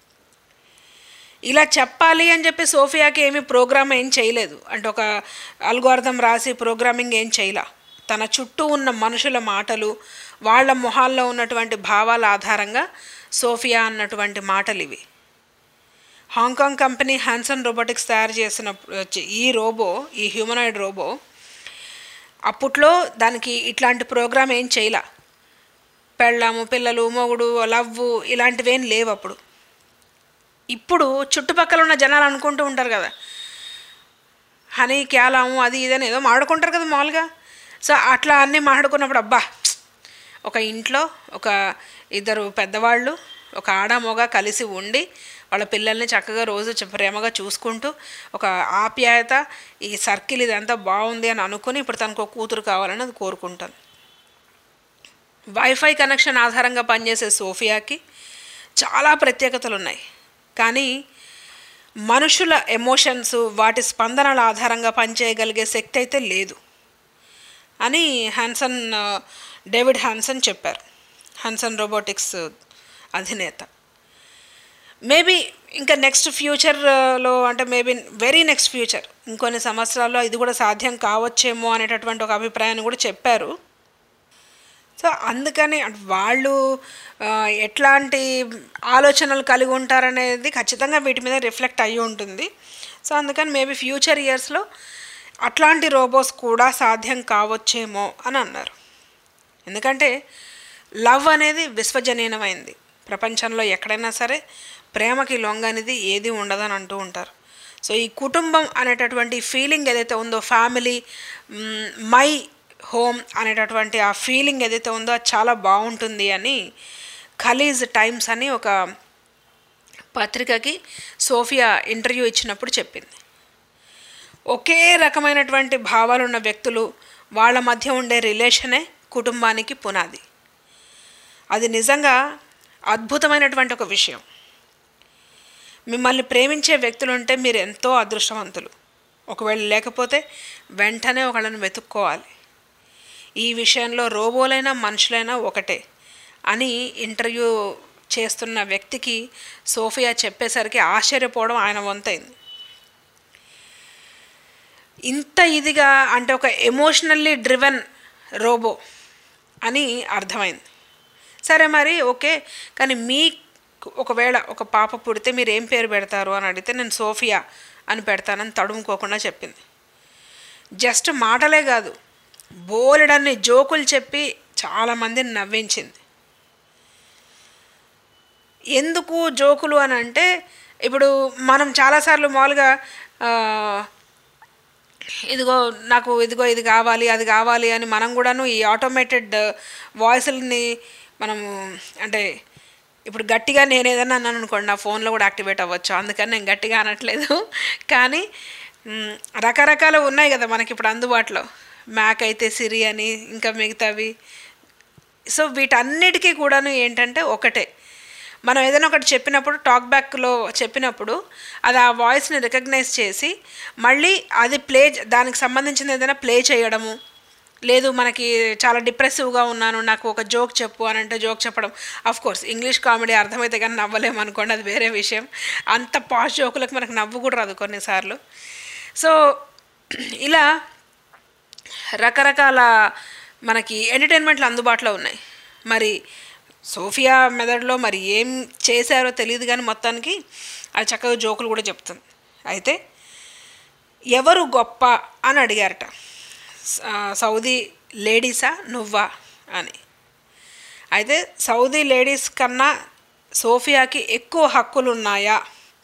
ఇలా చెప్పాలి అని చెప్పి సోఫియాకి ఏమీ ప్రోగ్రామ్ ఏం చేయలేదు అంటే ఒక అల్గోర్థం రాసి ప్రోగ్రామింగ్ ఏం చేయలే తన చుట్టూ ఉన్న మనుషుల మాటలు వాళ్ళ మొహాల్లో ఉన్నటువంటి భావాల ఆధారంగా సోఫియా అన్నటువంటి మాటలు ఇవి హాంకాంగ్ కంపెనీ హాన్సన్ రోబోటిక్స్ తయారు చేసిన ఈ రోబో ఈ హ్యూమనాయిడ్ రోబో అప్పట్లో దానికి ఇట్లాంటి ప్రోగ్రామ్ ఏం చేయలే పెళ్ళాము పిల్లలు మొగుడు లవ్వు ఇలాంటివేం లేవు అప్పుడు ఇప్పుడు చుట్టుపక్కల ఉన్న జనాలు అనుకుంటూ ఉంటారు కదా హనీ క్యాలాము అది ఇదని ఏదో మాడుకుంటారు కదా మామూలుగా సో అట్లా అన్నీ మాట్లాడుకున్నప్పుడు అబ్బా ఒక ఇంట్లో ఒక ఇద్దరు పెద్దవాళ్ళు ఒక ఆడ మొగ కలిసి ఉండి వాళ్ళ పిల్లల్ని చక్కగా రోజు చ- ప్రేమగా చూసుకుంటూ ఒక ఆప్యాయత ఈ సర్కిల్ ఇదంతా బాగుంది అని అనుకుని ఇప్పుడు తనకు ఒక కూతురు కావాలని అది కోరుకుంటాను వైఫై కనెక్షన్ ఆధారంగా పనిచేసే సోఫియాకి చాలా ప్రత్యేకతలు ఉన్నాయి కానీ మనుషుల ఎమోషన్స్ వాటి స్పందనల ఆధారంగా పనిచేయగలిగే శక్తి అయితే లేదు అని హాన్సన్ ఆ, డేవిడ్ హాన్సన్ చెప్పారు హాన్సన్ రోబోటిక్స్ అధినేత మేబీ ఇంకా నెక్స్ట్ ఫ్యూచర్లో అంటే మేబీ వెరీ నెక్స్ట్ ఫ్యూచర్ ఇంకొన్ని సంవత్సరాల్లో ఇది కూడా సాధ్యం కావచ్చేమో అనేటటువంటి ఒక అభిప్రాయాన్ని కూడా చెప్పారు సో అందుకని అట్ వాళ్ళు ఆ, ఎట్లాంటి ఆలోచనలు కలిగి ఉంటారనేది ఖచ్చితంగా వీటి మీద రిఫ్లెక్ట్ అయ్యి ఉంటుంది సో అందుకని మేబీ ఫ్యూచర్ ఇయర్స్లో అట్లాంటి రోబోస్ కూడా సాధ్యం కావచ్చేమో అని అన్నారు ఎందుకంటే లవ్ అనేది విశ్వజనీనమైంది ప్రపంచంలో ఎక్కడైనా సరే ప్రేమకి లొంగనిది ఏది ఉండదని అంటూ ఉంటారు సో ఈ కుటుంబం అనేటటువంటి ఫీలింగ్ ఏదైతే ఉందో ఫ్యామిలీ మై హోమ్ అనేటటువంటి ఆ ఫీలింగ్ ఏదైతే ఉందో అది చాలా బాగుంటుంది అని ఖలీజ్ టైమ్స్ అని ఒక పత్రికకి సోఫియా ఇంటర్వ్యూ ఇచ్చినప్పుడు చెప్పింది ఒకే రకమైనటువంటి భావాలు ఉన్న వ్యక్తులు వాళ్ళ మధ్య ఉండే రిలేషనే కుటుంబానికి పునాది అది నిజంగా అద్భుతమైనటువంటి ఒక విషయం మిమ్మల్ని ప్రేమించే వ్యక్తులు ఉంటే మీరు ఎంతో అదృష్టవంతులు ఒకవేళ లేకపోతే వెంటనే ఒకళ్ళని వెతుక్కోవాలి ఈ విషయంలో రోబోలైనా మనుషులైనా ఒకటే అని ఇంటర్వ్యూ చేస్తున్న వ్యక్తికి సోఫియా చెప్పేసరికి ఆశ్చర్యపోవడం ఆయన వంతైంది ఇంత ఇదిగా అంటే ఒక ఎమోషనల్లీ డ్రివెన్ రోబో అని అర్థమైంది సరే మరి ఓకే కానీ మీ ఒకవేళ ఒక పాప పుడితే మీరు ఏం పేరు పెడతారు అని అడిగితే నేను సోఫియా అని పెడతానని తడుముకోకుండా చెప్పింది జస్ట్ మాటలే కాదు బోలెడన్ని జోకులు చెప్పి చాలామందిని నవ్వించింది ఎందుకు జోకులు అని అంటే ఇప్పుడు మనం చాలాసార్లు మామూలుగా ఆ, ఇదిగో నాకు ఇదిగో ఇది కావాలి అది కావాలి అని మనం కూడాను ఈ ఆటోమేటెడ్ వాయిస్ని మనము అంటే ఇప్పుడు గట్టిగా నేను ఏదైనా అన్నాను అనుకోండి నా ఫోన్లో కూడా యాక్టివేట్ అవ్వచ్చు అందుకని నేను గట్టిగా అనట్లేదు కానీ మ్, రకరకాలు ఉన్నాయి కదా మనకి ఇప్పుడు అందుబాటులో మ్యాక్ అయితే సిరి అని ఇంకా మిగతావి సో వీటన్నిటికీ కూడాను ఏంటంటే ఒకటే మనం ఏదైనా ఒకటి చెప్పినప్పుడు టాక్ బ్యాక్లో చెప్పినప్పుడు అది ఆ వాయిస్ని రికగ్నైజ్ చేసి మళ్ళీ అది ప్లే దానికి సంబంధించిన ఏదైనా ప్లే చేయడము లేదు మనకి చాలా డిప్రెసివ్గా ఉన్నాను నాకు ఒక జోక్ చెప్పు అని అంటే జోక్ చెప్పడం అఫ్ కోర్స్ ఇంగ్లీష్ కామెడీ అర్థమైతే కానీ నవ్వలేము అనుకోండి అది వేరే విషయం అంత పాష్ జోకులకు మనకు నవ్వు కూడా రాదు కొన్నిసార్లు సో ఇలా రకరకాల మనకి ఎంటర్టైన్మెంట్లు అందుబాటులో ఉన్నాయి మరి సోఫియా మెదడులో మరి ఏం చేశారో తెలియదు కానీ మొత్తానికి అది చక్కగా జోకులు కూడా చెప్తుంది అయితే ఎవరు గొప్ప అని అడిగారట స- సౌదీ లేడీసా నువ్వా అని అయితే సౌదీ లేడీస్ కన్నా సోఫియాకి ఎక్కువ హక్కులు ఉన్నాయా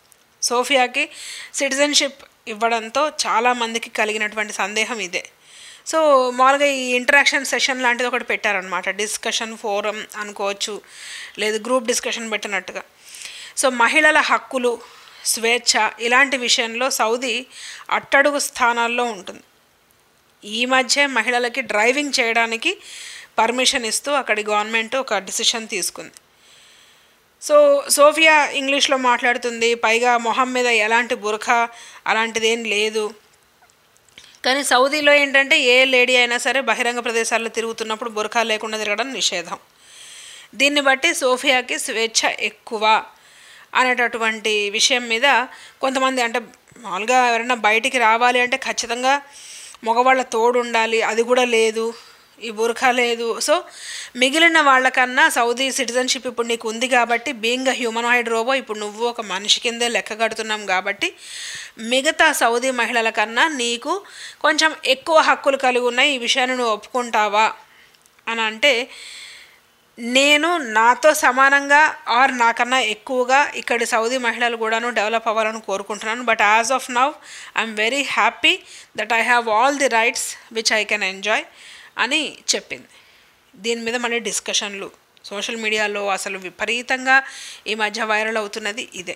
సోఫియాకి సిటిజన్షిప్ ఇవ్వడంతో చాలామందికి కలిగినటువంటి సందేహం ఇదే సో మామూలుగా ఈ ఇంటరాక్షన్ సెషన్ లాంటిది ఒకటి పెట్టారనమాట డిస్కషన్ ఫోరం అనుకోవచ్చు లేదు గ్రూప్ డిస్కషన్ పెట్టినట్టుగా సో మహిళల హక్కులు స్వేచ్ఛ ఇలాంటి విషయంలో సౌదీ అట్టడుగు స్థానాల్లో ఉంటుంది ఈ మధ్య మహిళలకి డ్రైవింగ్ చేయడానికి పర్మిషన్ ఇస్తూ అక్కడి గవర్నమెంట్ ఒక డిసిషన్ తీసుకుంది సో సోఫియా ఇంగ్లీష్లో మాట్లాడుతుంది పైగా మొహం మీద ఎలాంటి బురఖా అలాంటిది ఏం లేదు కానీ సౌదీలో ఏంటంటే ఏ లేడీ అయినా సరే బహిరంగ ప్రదేశాల్లో తిరుగుతున్నప్పుడు బురఖా లేకుండా తిరగడం నిషేధం దీన్ని బట్టి సోఫియాకి స్వేచ్ఛ ఎక్కువ అనేటటువంటి విషయం మీద కొంతమంది అంటే మామూలుగా ఎవరైనా బయటికి రావాలి అంటే ఖచ్చితంగా మగవాళ్ళ తోడు ఉండాలి అది కూడా లేదు ఈ బురఖా లేదు సో మిగిలిన వాళ్ళకన్నా సౌదీ సిటిజన్షిప్ ఇప్పుడు నీకు ఉంది కాబట్టి బీయింగ్ అ హ్యూమనాయిడ్ రోబో ఇప్పుడు నువ్వు ఒక మనిషి కిందే లెక్క కడుతున్నాం కాబట్టి మిగతా సౌదీ మహిళల కన్నా నీకు కొంచెం ఎక్కువ హక్కులు కలిగి ఉన్నాయి ఈ విషయాన్ని నువ్వు ఒప్పుకుంటావా అని అంటే నేను నాతో సమానంగా ఆర్ నాకన్నా ఎక్కువగా ఇక్కడి సౌదీ మహిళలు కూడాను డెవలప్ అవ్వాలని కోరుకుంటున్నాను but as of now I'm very happy that I have all the rights which I can enjoy అని చెప్పింది దీని మీద మళ్ళీ డిస్కషన్లు సోషల్ మీడియాలో అసలు విపరీతంగా ఈ మధ్య వైరల్ అవుతున్నది ఇదే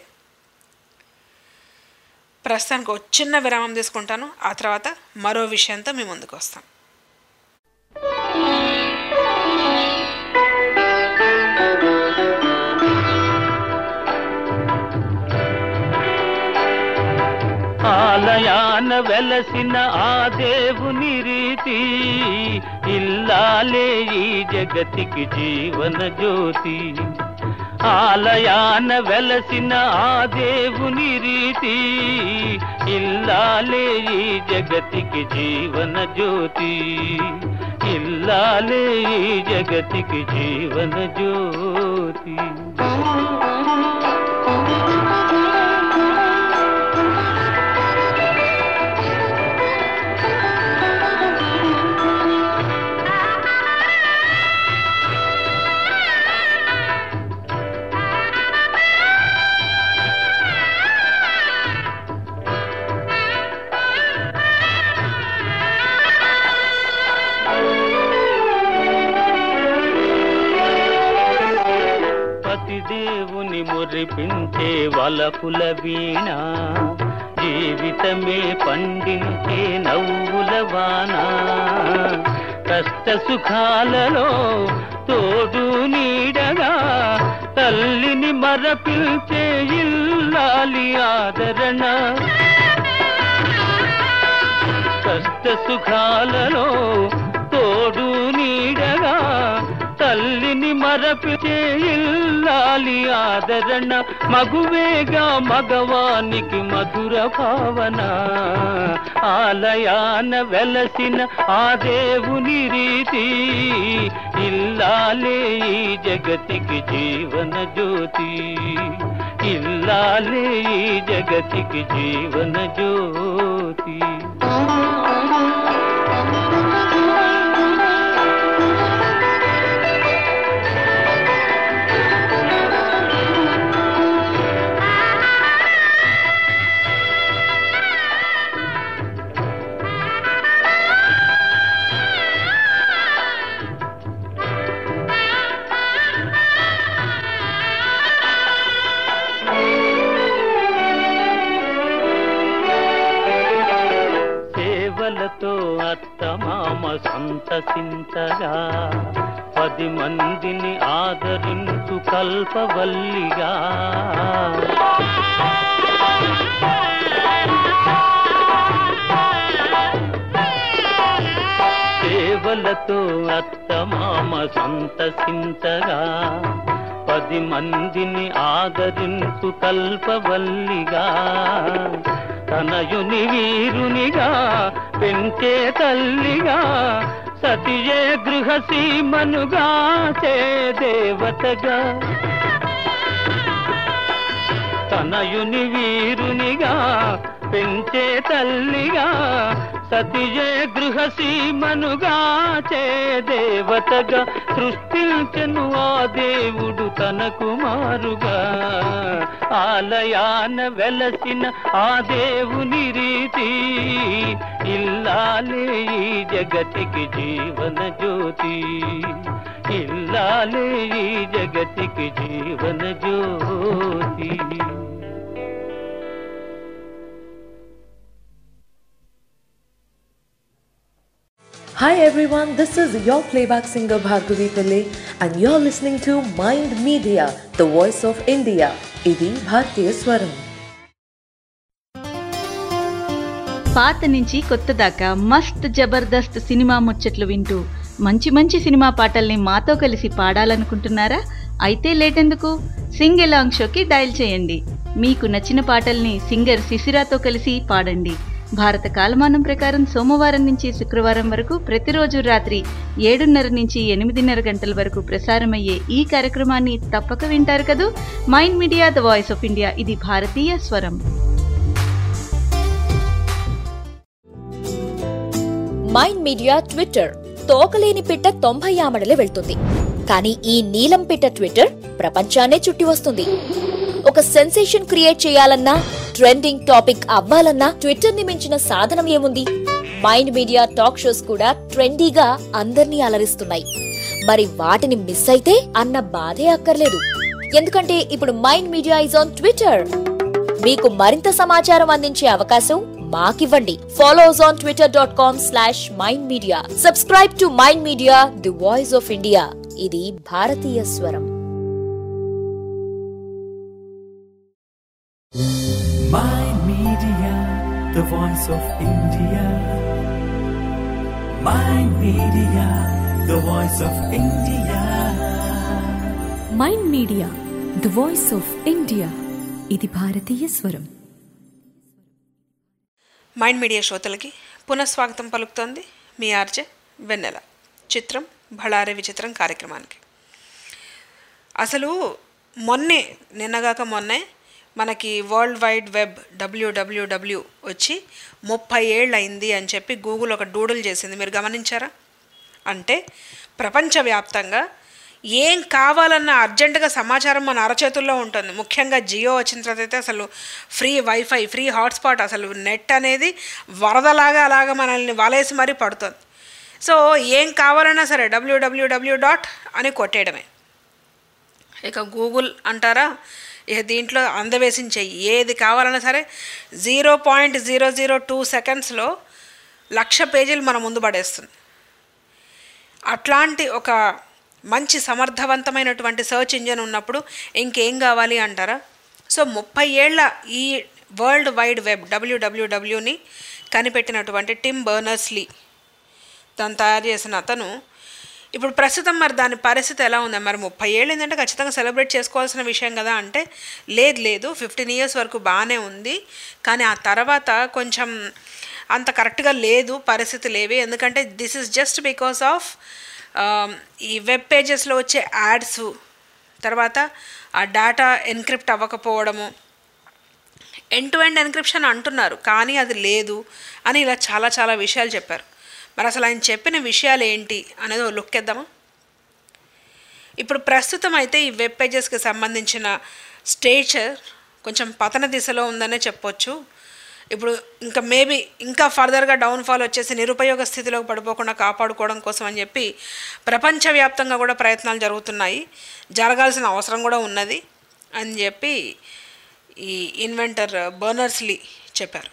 ప్రస్తుతానికి ఒక చిన్న విరామం తీసుకుంటాను ఆ తర్వాత మరో విషయంతో మీ ముందుకు వస్తాను ఆలయాన వెలసిన ఆ దేవుని రీతి ఇల్లాలే ఈ జగతికి జీవన జ్యోతి ఆలయాన వెలసిన ఆ దేవుని రీతి ఇల్లాలే ఈ జగతికి జీవన జ్యోతి ఇల్లాలే ఈ జగతికి జీవన జ్యోతి పతిదేవుని మురిపించే వలపుల వీణ జీవితమే పండించే నవ్వుల వాన కష్ట సుఖాలలో తోడు నీడగా తల్లిని మరపిల్చే ఇల్లాలి ఆదరణ కష్ట సుఖాలలో తోడు నీడగా తల్లిని మరపిచే ఇల్లాలి ఆదరణ మగువేగా మగవానికి మధుర భావన ఆలయాన వెలసిన ఆ దేవుని రీతి ఇల్లాలే ఈ జగతికి జీవన జ్యోతి ఇల్లాలే ఈ జగతికి జీవన జ్యోతి సేవలతో అత్తమామ సంతసించగా పది మందిని ఆదరించు కల్పవల్లిగా సేవలతో అత్తమామ సంతసించగా పది మందిని ఆదరించు కల్పవల్లిగా తనయుని వీరునిగా పెంచే తల్లిగా సతియే గృహసీమనుగా చే దేవతగా తనయుని వీరునిగా పెంచే తల్లిగా సతియే గృహసీమనుగా చే దేవతగా సృష్టించను ఆ దేవుడు తన కుమారుగా ఆలయాన వెలసిన ఆ దేవుని రీతి ఇల్లాలే ఈ జగతికి జీవన జ్యోతి ఇల్లాలే ఈ జగతికి జీవన జ్యోతి Hi everyone, this is your playback singer Bhargavi Pillai and you're listening to Mind Media, the voice of India. ఇది భారతీయ స్వరం పాత నుంచి కొత్త దాకా మస్త్ జబర్దస్త్ సినిమా ముచ్చట్లు వింటూ మంచి మంచి సినిమా పాటల్ని మాతో కలిసి పాడాలనుకుంటున్నారా అయితే లేటెందుకు సింగ్ ఎలాంగ్ షోకి డయల్ చేయండి మీకు నచ్చిన పాటల్ని సింగర్ శిశిరాతో కలిసి పాడండి భారత కాలమానం ప్రకారం సోమవారం నుంచి శుక్రవారం వరకు ప్రతిరోజు రాత్రి ఏడున్నర నుంచి ఎనిమిదిన్నర గంటల వరకు ప్రసారమయ్యే ఈ కార్యక్రమాన్ని తప్పక వింటారు కదూ mind media the voice of India ఇది భారతీయ స్వరం మైండ్ మీడియా ట్విట్టర్ తోకలేని పిట్ట తొంభై ఆమడలే వెళ్తుంది కానీ ఈ నీలం పిట్ట ట్విట్టర్ ప్రపంచాన్నే చుట్టి వస్తుంది ఒక సెన్సేషన్ క్రియేట్ చేయాలన్నా ట్రెండింగ్ టాపిక్ అవ్వాలన్నా ట్విట్టర్ ని మించిన సాధనం ఏముంది మైండ్ మీడియా టాక్ షోస్ కూడా ట్రెండీగా అందర్నీ అలరిస్తున్నాయి మరి వాటిని మిస్ అయితే అన్న బాధే అక్కర్లేదు ఎందుకంటే ఇప్పుడు mind media is on Twitter మీకు మరింత సమాచారం అందించే అవకాశం మాకివ్వండి follow us on Twitter dot com slash mind media subscribe to mind media the voice of India ఇది భారతీయ స్వరం Mind Media, the voice of India. Mind Media, the voice of India. Mind media the voice of India ఇది భారతీయ స్వరం మైండ్ మీడియా శ్రోతలకి పునఃస్వాగతం పలుకుతోంది మీ ఆర్జే వెన్నెల చిత్రం బళారే విచిత్రం కార్యక్రమానికి అసలు మొన్నే నిన్నగాక మొన్నే మనకి వరల్డ్ వైడ్ వెబ్ డబ్ల్యూడబ్ల్యూడబ్ల్యూ వచ్చి ముప్పై ఏళ్ళు అయింది అని చెప్పి గూగుల్ ఒక డూడుల్ చేసింది మీరు గమనించారా అంటే ప్రపంచవ్యాప్తంగా ఏం కావాలన్న అర్జెంటుగా సమాచారం మన అరచేతుల్లో ఉంటుంది ముఖ్యంగా జియో వచ్చిన తర్వాత అయితే అసలు ఫ్రీ వైఫై ఫ్రీ హాట్స్పాట్ అసలు నెట్ అనేది వరదలాగా అలాగా మనల్ని వలేసి మరీ పడుతుంది సో ఏం కావాలన్నా సరే డబ్ల్యూడబ్ల్యూడబ్ల్యూ డాట్ అని కొట్టేయడమే ఇక గూగుల్ అంటారా ఇక దీంట్లో అందవేసిన చెయ్యి ఏది కావాలన్నా సరే zero point zero zero two సెకండ్స్లో లక్ష పేజీలు మన ముందు పడేస్తుంది అట్లాంటి ఒక మంచి సమర్థవంతమైనటువంటి సర్చ్ ఇంజన్ ఉన్నప్పుడు ఇంకేం కావాలి అంటారా సో ముప్పై ఏళ్ళ ఈ వరల్డ్ వైడ్ వెబ్ డబ్ల్యూడబ్ల్యూడబ్ల్యూని కనిపెట్టినటువంటి టిమ్ బర్నర్స్లీ దాన్ని తయారు చేసిన అతను ఇప్పుడు ప్రస్తుతం మరి దాని పరిస్థితి ఎలా ఉంది మరి ముప్పై ఏళ్ళు ఏంటంటే ఖచ్చితంగా సెలబ్రేట్ చేసుకోవాల్సిన విషయం కదా అంటే లేదు లేదు ఫిఫ్టీన్ ఇయర్స్ వరకు బాగానే ఉంది కానీ ఆ తర్వాత కొంచెం అంత కరెక్ట్గా లేదు పరిస్థితి లేవి ఎందుకంటే this is just because of ఈ వెబ్ పేజెస్లో వచ్చే యాడ్స్ తర్వాత ఆ డేటా ఎన్క్రిప్ట్ అవ్వకపోవడము ఎండ్ టు ఎండ్ ఎన్క్రిప్షన్ అంటున్నారు కానీ అది లేదు అని ఇలా చాలా చాలా విషయాలు చెప్పారు మరి అసలు ఆయన చెప్పిన విషయాలు ఏంటి అనేది లుక్ ఇద్దామా ఇప్పుడు ప్రస్తుతం అయితే ఈ వెబ్ పేజెస్కి సంబంధించిన స్టేచర్ కొంచెం పతన దిశలో ఉందనే చెప్పొచ్చు ఇప్పుడు ఇంకా మేబీ ఇంకా ఫర్దర్గా డౌన్ఫాల్ వచ్చేసి నిరుపయోగ స్థితిలోకి పడిపోకుండా కాపాడుకోవడం కోసం అని చెప్పి ప్రపంచవ్యాప్తంగా కూడా ప్రయత్నాలు జరుగుతున్నాయి జరగాల్సిన అవసరం కూడా ఉన్నది అని చెప్పి ఈ ఇన్వెంటర్ బర్నర్స్లీ చెప్పారు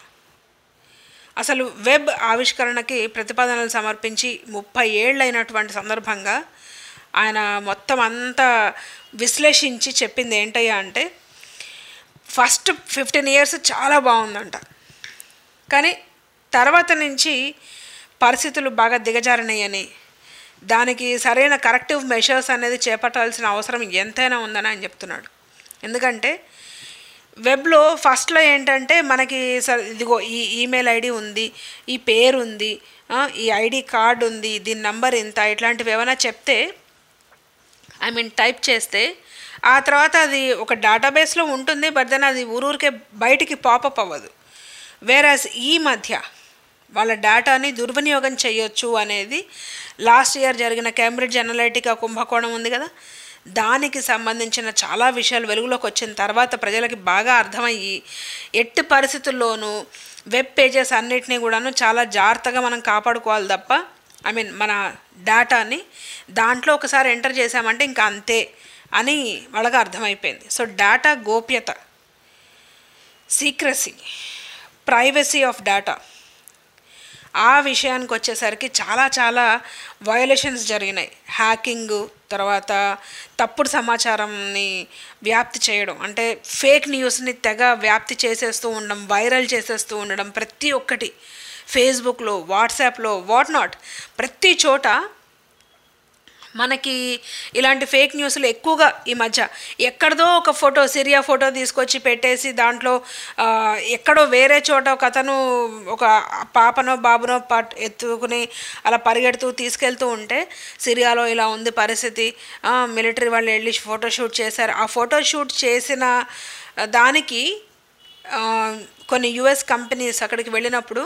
అసలు వెబ్ ఆవిష్కరణకి ప్రతిపాదనలు సమర్పించి ముప్పై ఏళ్ళు అయినటువంటి సందర్భంగా ఆయన మొత్తం అంతా విశ్లేషించి చెప్పింది ఏంటయ్యా అంటే ఫస్ట్ ఫిఫ్టీన్ ఇయర్స్ చాలా బాగుందంట కానీ తర్వాత నుంచి పరిస్థితులు బాగా దిగజారినాయని దానికి సరైన కరెక్టివ్ మెషర్స్ అనేది చేపట్టాల్సిన అవసరం ఎంతైనా ఉందని ఆయన చెప్తున్నాడు ఎందుకంటే వెబ్లో ఫస్ట్లో ఏంటంటే మనకి స- ఇదిగో ఈ ఈమెయిల్ ఐడి ఉంది ఈ పేరు ఉంది ఆ, ఈ ఐడి కార్డు ఉంది దీని నంబర్ ఇంత ఇట్లాంటివి ఏమైనా చెప్తే ఐ మీన్ టైప్ చేస్తే ఆ తర్వాత అది ఒక డేటాబేస్లో ఉంటుంది బట్ దెన్ అది ఊరూరికే బయటికి పాపప్ అవ్వదు వేరాజ్ ఈ మధ్య వాళ్ళ డేటాని దుర్వినియోగం చేయొచ్చు అనేది లాస్ట్ ఇయర్ జరిగిన కేంబ్రిడ్జ్ అనలైటికా కుంభకోణం ఉంది కదా దానికి సంబంధించిన చాలా విషయాలు వెలుగులోకి వచ్చిన తర్వాత ప్రజలకి బాగా అర్థమయ్యి ఎట్టి పరిస్థితుల్లోనూ వెబ్ పేజెస్ అన్నిటినీ కూడాను చాలా జాగ్రత్తగా మనం కాపాడుకోవాలి తప్ప ఐ మీన్ మన డేటాని దాంట్లో ఒకసారి ఎంటర్ చేసామంటే ఇంకా అంతే అని వాళ్ళకి అర్థమైపోయింది సో డేటా గోప్యత సీక్రసీ ప్రైవసీ ఆఫ్ డేటా ఆ విషయానికి వచ్చేసరికి చాలా చాలా వయోలేషన్స్ జరిగినాయి హ్యాకింగ్ తర్వాత తప్పుడు సమాచారంని వ్యాప్తి చేయడం అంటే ఫేక్ న్యూస్ని తెగ వ్యాప్తి చేసేస్తూ ఉండడం వైరల్ చేసేస్తూ ఉండడం ప్రతి ఒక్కటి ఫేస్బుక్లో వాట్సాప్లో వాట్ నాట్ ప్రతి చోట మనకి ఇలాంటి ఫేక్ న్యూస్లు ఎక్కువగా ఈ మధ్య ఎక్కడదో ఒక ఫోటో సిరియా ఫోటో తీసుకొచ్చి పెట్టేసి దాంట్లో ఆ, ఎక్కడో వేరే చోట ఒక అతను ఒక పాపనో బాబునో పట్ ఎత్తుకుని అలా పరిగెడుతూ తీసుకెళ్తూ ఉంటే సిరియాలో ఇలా ఉంది పరిస్థితి మిలిటరీ వాళ్ళు వెళ్ళి ఫోటో షూట్ చేశారు ఆ ఫోటో షూట్ చేసిన దానికి ఆ, కొన్ని యుఎస్ కంపెనీస్ అక్కడికి వెళ్ళినప్పుడు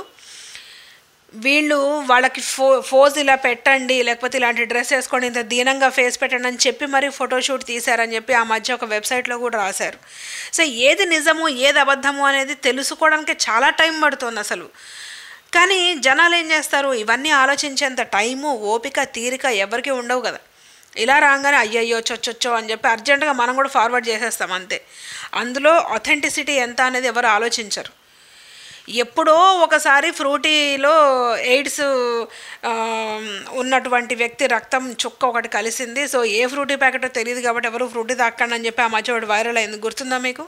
వీళ్ళు వాళ్ళకి ఫో ఫోజ్ ఇలా పెట్టండి లేకపోతే ఇలాంటి డ్రెస్ వేసుకోండి ఇంత దీనంగా ఫేస్ పెట్టండి అని చెప్పి మరి ఫోటోషూట్ తీశారని చెప్పి ఆ మధ్య ఒక వెబ్సైట్లో కూడా రాశారు సో ఏది నిజము ఏది అబద్ధము అనేది తెలుసుకోవడానికి చాలా టైం పడుతుంది అసలు కానీ జనాలు ఏం చేస్తారు ఇవన్నీ ఆలోచించేంత టైము ఓపిక తీరిక ఎవరికి ఉండవు కదా ఇలా రాగానే అయ్యయ్యో చొచ్చొచ్చో అని చెప్పి అర్జెంటుగా మనం కూడా ఫార్వర్డ్ చేసేస్తాం అంతే అందులో అథెంటిసిటీ ఎంత అనేది ఎవరు ఆలోచించరు ఎప్పుడో ఒకసారి ఫ్రూటీలో ఎయిడ్స్ ఆ, ఉన్నటువంటి వ్యక్తి రక్తం చుక్క ఒకటి కలిసింది సో ఏ ఫ్రూటీ ప్యాకెటో తెలియదు కాబట్టి ఎవరు ఫ్రూటీ తాకండి అని చెప్పి ఆ మధ్య ఒకటి వైరల్ అయింది గుర్తుందా మీకు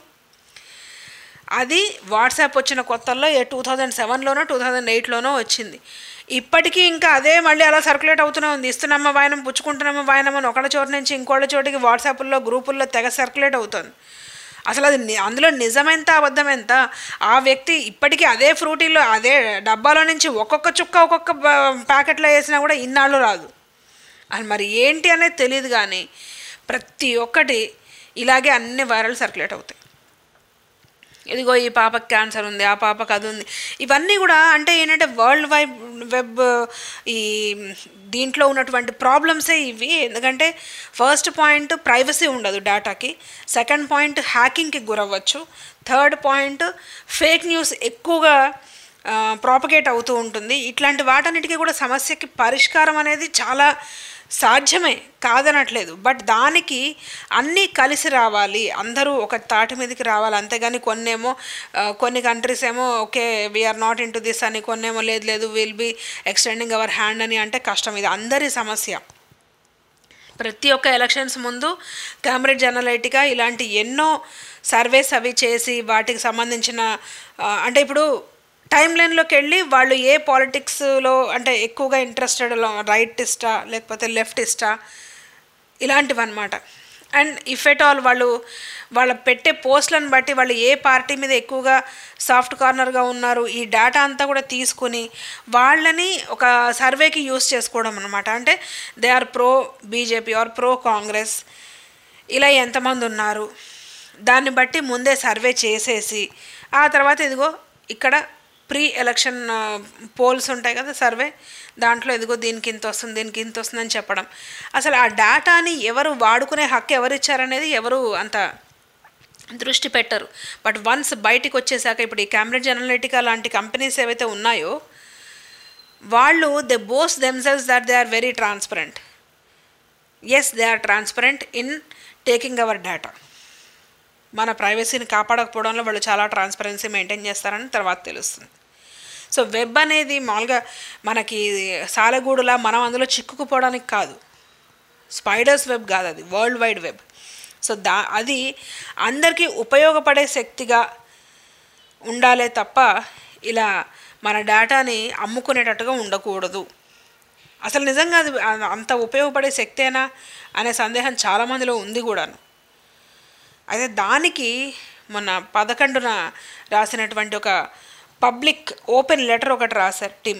అది వాట్సాప్ వచ్చిన కొత్తల్లో ఏ టూ థౌజండ్ సెవెన్లోనో టూ థౌజండ్ ఎయిట్లోనో వచ్చింది ఇప్పటికీ ఇంకా అదే మళ్ళీ అలా సర్క్యులేట్ అవుతూనే ఉంది ఇస్తున్నామా వాయనం పుచ్చుకుంటున్నామా వాయనం అని ఒకళ్ళ చోటు నుంచి ఇంకోళ్ళ చోటికి వాట్సాప్లో గ్రూపుల్లో తెగ సర్క్యులేట్ అవుతుంది అసలు అది ని- అందులో నిజమెంత అబద్ధం ఎంత ఆ వ్యక్తి ఇప్పటికీ అదే ఫ్రూటీలో అదే డబ్బాలో నుంచి ఒక్కొక్క చుక్క ఒక్కొక్క బ- ప్యాకెట్లో వేసినా కూడా ఇన్నాళ్ళు రాదు అది మరి ఏంటి అనేది తెలియదు కానీ ప్రతి ఒక్కటి ఇలాగే అన్ని వైరల్ సర్క్యులేట్ అవుతాయి ఇదిగో ఈ పాపకి క్యాన్సర్ ఉంది ఆ పాపకి అది ఉంది ఇవన్నీ కూడా అంటే ఏంటంటే వరల్డ్ వైడ్ వెబ్ ఈ దీంట్లో ఉన్నటువంటి ప్రాబ్లమ్సే ఇవి ఎందుకంటే ఫస్ట్ పాయింట్ ప్రైవసీ ఉండదు డేటాకి సెకండ్ పాయింట్ హ్యాకింగ్కి గురవ్వచ్చు థర్డ్ పాయింట్ ఫేక్ న్యూస్ ఎక్కువగా ప్రాపగేట్ అవుతూ ఉంటుంది ఇట్లాంటి వాటన్నిటికీ కూడా సమస్యకి పరిష్కారం అనేది చాలా సాధ్యమే కాదనట్లేదు బట్ దానికి అన్నీ కలిసి రావాలి అందరూ ఒక తాటి మీదకి రావాలి అంతేగాని కొన్నేమో ఆ, కొన్ని కంట్రీస్ ఏమో okay we are not in to this అని కొన్నేమో లేదు లేదు will be extending our hand అని అంటే కష్టం ఇది అందరి సమస్య ప్రతి ఒక్క ఎలక్షన్స్ ముందు కేంబ్రిడ్జ్ అనలైటికా ఇలాంటి ఎన్నో సర్వేస్ అవి చేసి వాటికి సంబంధించిన ఆ, అంటే ఇప్పుడు టైం లైన్లోకి వెళ్ళి వాళ్ళు ఏ పాలిటిక్స్లో అంటే ఎక్కువగా ఇంట్రెస్టెడ్ రైట్ ఇస్టా లేకపోతే లెఫ్ట్ ఇస్టా ఇలాంటివి అనమాట అండ్ ఇఫ్ ఎట్ ఆల్ వాళ్ళు వాళ్ళ పెట్టే పోస్టులను బట్టి వాళ్ళు ఏ పార్టీ మీద ఎక్కువగా సాఫ్ట్ కార్నర్గా ఉన్నారు ఈ డేటా అంతా కూడా తీసుకుని వాళ్ళని ఒక సర్వేకి యూస్ చేసుకోవడం అనమాట అంటే they are pro BJP or pro Congress ఇలా ఎంతమంది ఉన్నారు దాన్ని బట్టి ముందే సర్వే చేసేసి ఆ తర్వాత ఇదిగో ఇక్కడ ప్రీ ఎలక్షన్ పోల్స్ ఉంటాయి కదా సర్వే దాంట్లో ఇదిగో దీనికి ఇంత వస్తుంది దీనికి ఇంత వస్తుందని చెప్పడం అసలు ఆ డేటాని ఎవరు వాడుకునే హక్కు ఎవరు ఇచ్చారనేది ఎవరు అంత దృష్టి పెట్టరు బట్ వన్స్ బయటికి వచ్చేసాక ఇప్పుడు ఈ క్యాంబ్రిడ్జ్ అనలిటికా లాంటి కంపెనీస్ ఏవైతే ఉన్నాయో వాళ్ళు they boast themselves that they are very transparent as they are transparent in taking our data మన ప్రైవసీని కాపాడకపోవడంలో వాళ్ళు చాలా ట్రాన్స్పరెన్సీ మెయింటైన్ చేస్తారని తర్వాత తెలుస్తుంది సో వెబ్ అనేది మామూలుగా మనకి సాలెగూడులా మనం అందులో చిక్కుకుపోవడానికి కాదు స్పైడర్స్ వెబ్ కాదు అది వరల్డ్ వైడ్ వెబ్ సో దా అది అందరికీ ఉపయోగపడే శక్తిగా ఉండాలే తప్ప ఇలా మన డేటాని అమ్ముకునేటట్టుగా ఉండకూడదు అసలు నిజంగా అది అంత ఉపయోగపడే శక్తేనా అనే సందేహం చాలామందిలో ఉంది కూడాను అయితే దానికి మొన్న పదకొండున రాసినటువంటి ఒక పబ్లిక్ ఓపెన్ లెటర్ ఒకటి రాశారు టీమ్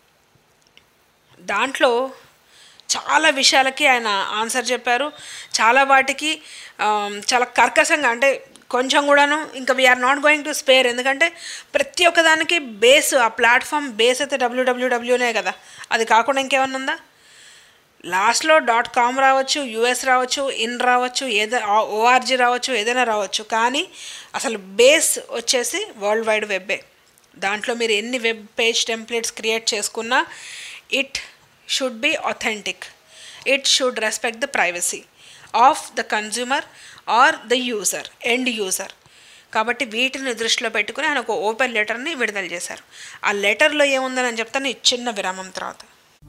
దాంట్లో చాలా విషయాలకి ఆయన ఆన్సర్ చెప్పారు చాలా వాటికి ఆమ్, చాలా కర్కశంగా అంటే కొంచెం కూడాను ఇంకా we are not going to spare ఎందుకంటే ప్రతి ఒక్క దానికి బేస్ ఆ ప్లాట్ఫామ్ బేస్ అయితే డబ్ల్యూడబ్ల్యూడబ్ల్యూనే కదా అది కాకుండా ఇంకేమన్నా ఉందా లాస్ట్లో డాట్ కామ్ రావచ్చు యూఎస్ రావచ్చు ఇన్ రావచ్చు ఏదో ఓఆర్జీ రావచ్చు ఏదైనా రావచ్చు కానీ అసలు బేస్ వచ్చేసి వరల్డ్ వైడ్ వెబ్బే దాంట్లో మీరు ఎన్ని వెబ్ పేజ్ టెంప్లెట్స్ క్రియేట్ చేసుకున్నా it should be authentic it should respect the privacy of the consumer or the user end user కాబట్టి వీటిని దృష్టిలో పెట్టుకుని ఆయన ఒక ఓపెన్ లెటర్ని విడుదల చేశారు ఆ లెటర్లో ఏముందని అని చెప్తాను ఈ చిన్న విరామం తర్వాత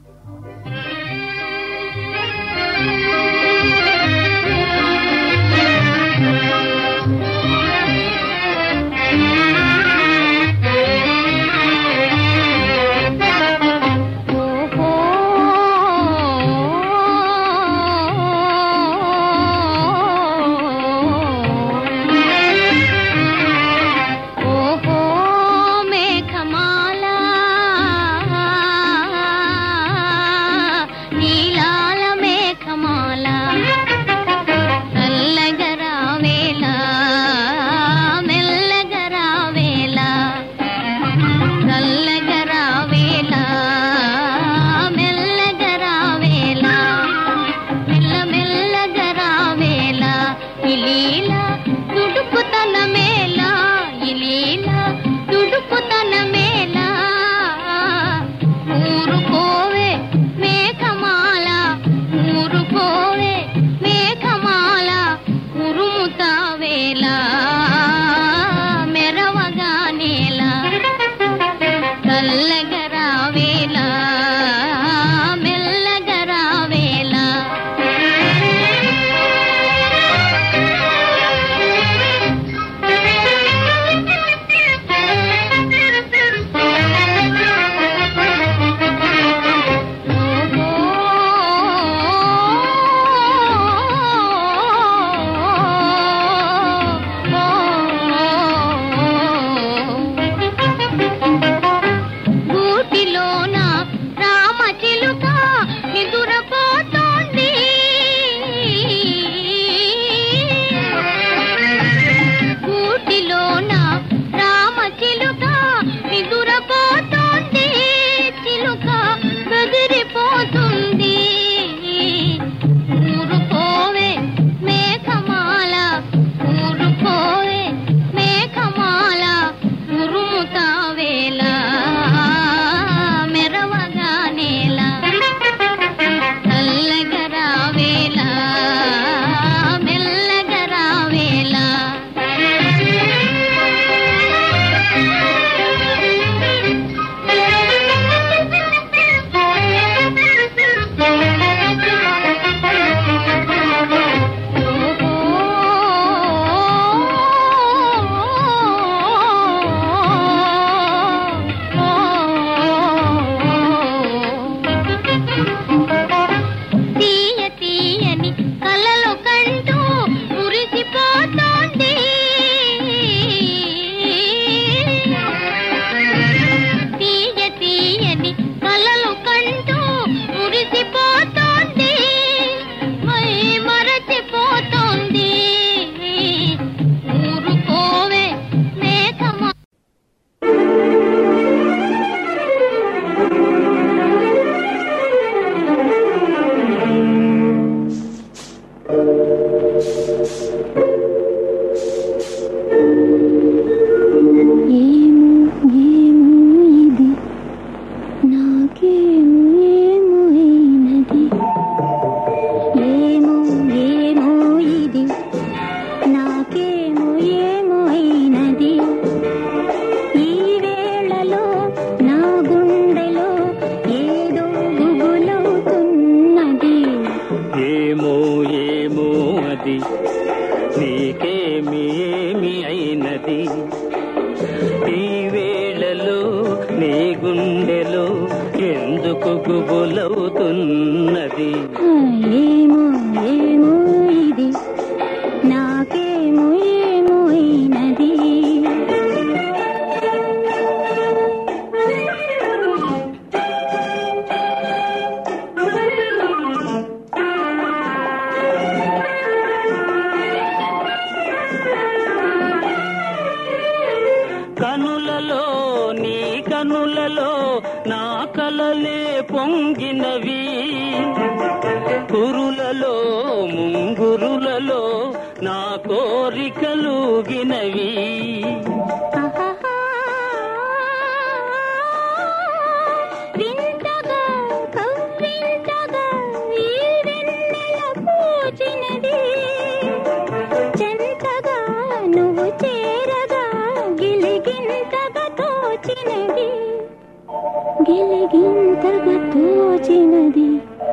ఓహో మేఘమాల నీలాల మేఘమాల చల్లగరావేళ మెల్లగరావేళ చల్లగరావేళ మెల్లగరావేళ మెల్ల మెల్లగరావేళ ఇలీల దుడుకుతన మేళ ఇలీల దుడుకుతన మేళ ఊరుకోవే మేఘమాల ఊరుకోవే మేఘమాల ఉరుముతావేళ మెరవగా నేల చల్లగరావేళ మెల్లగరావేళ గూటిలోన రామచిలుక నిదురపోతోంది గూటిలోన రామచిలుక నిదురపోతోంది చిలుక బెదిరిపోతుంది ఊరుకోవే మేఘమాల ఊరుకోవే మేఘమాల ఉరుముతావేళ మెరవగా నేల చల్లగరావేళ మెల్లగరావేళ తీయ తీయని కలలు కంటూ మురిసిపోతోంది తీయ తీయని కలలు కంటూ మురిసిపోతోంది మై మరచిపోతోంది ఊరుకోవే మేఘమా ఏమో ఏమో ఇది నాకేమో ఏమో అయినది ఏమో ఏమో ఇది నాకేమో ఏమో అయినది ఈ వేళలో నా గుండెలో ఏదో గుబులవుతున్నది ఏమో ఏమో అది నీకేమి ఏమి అయినది ఈ వేళలో నీ గుండెలో ఎందుకు గుబులవుతున్నది ఏమో ఏమో ఇది నాకేమో ఏమో అయినది కనులలో నీ కనులలో నా కలలే పొంగినవి కురులలో ముంగురులలో నా కోరికలుగినవి వింతగా కవ్వింతగా ఈ వెన్నెల పూచినది చెంతగా నువ్వు చేరగా గిలిగింతగా తోచినది గిలిగింతగా తోచినది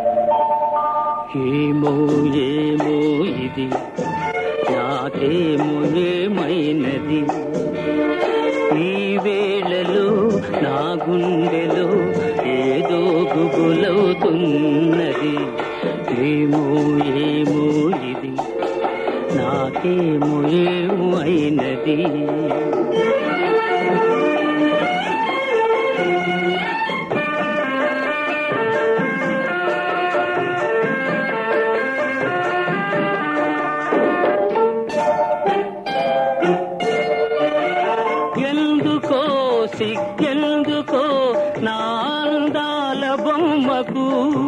ఏమో ఏమో ఇది నాకేమో ఏమైనది ఈ వేళలో నా గుండెలో ఏదో గుబులవుతున్నది ఏమో ఏమో ఇది నాకేమో ఏమో అయినది ఎందుకో సిగ్గెందుకో నా అందాల బొమ్మకు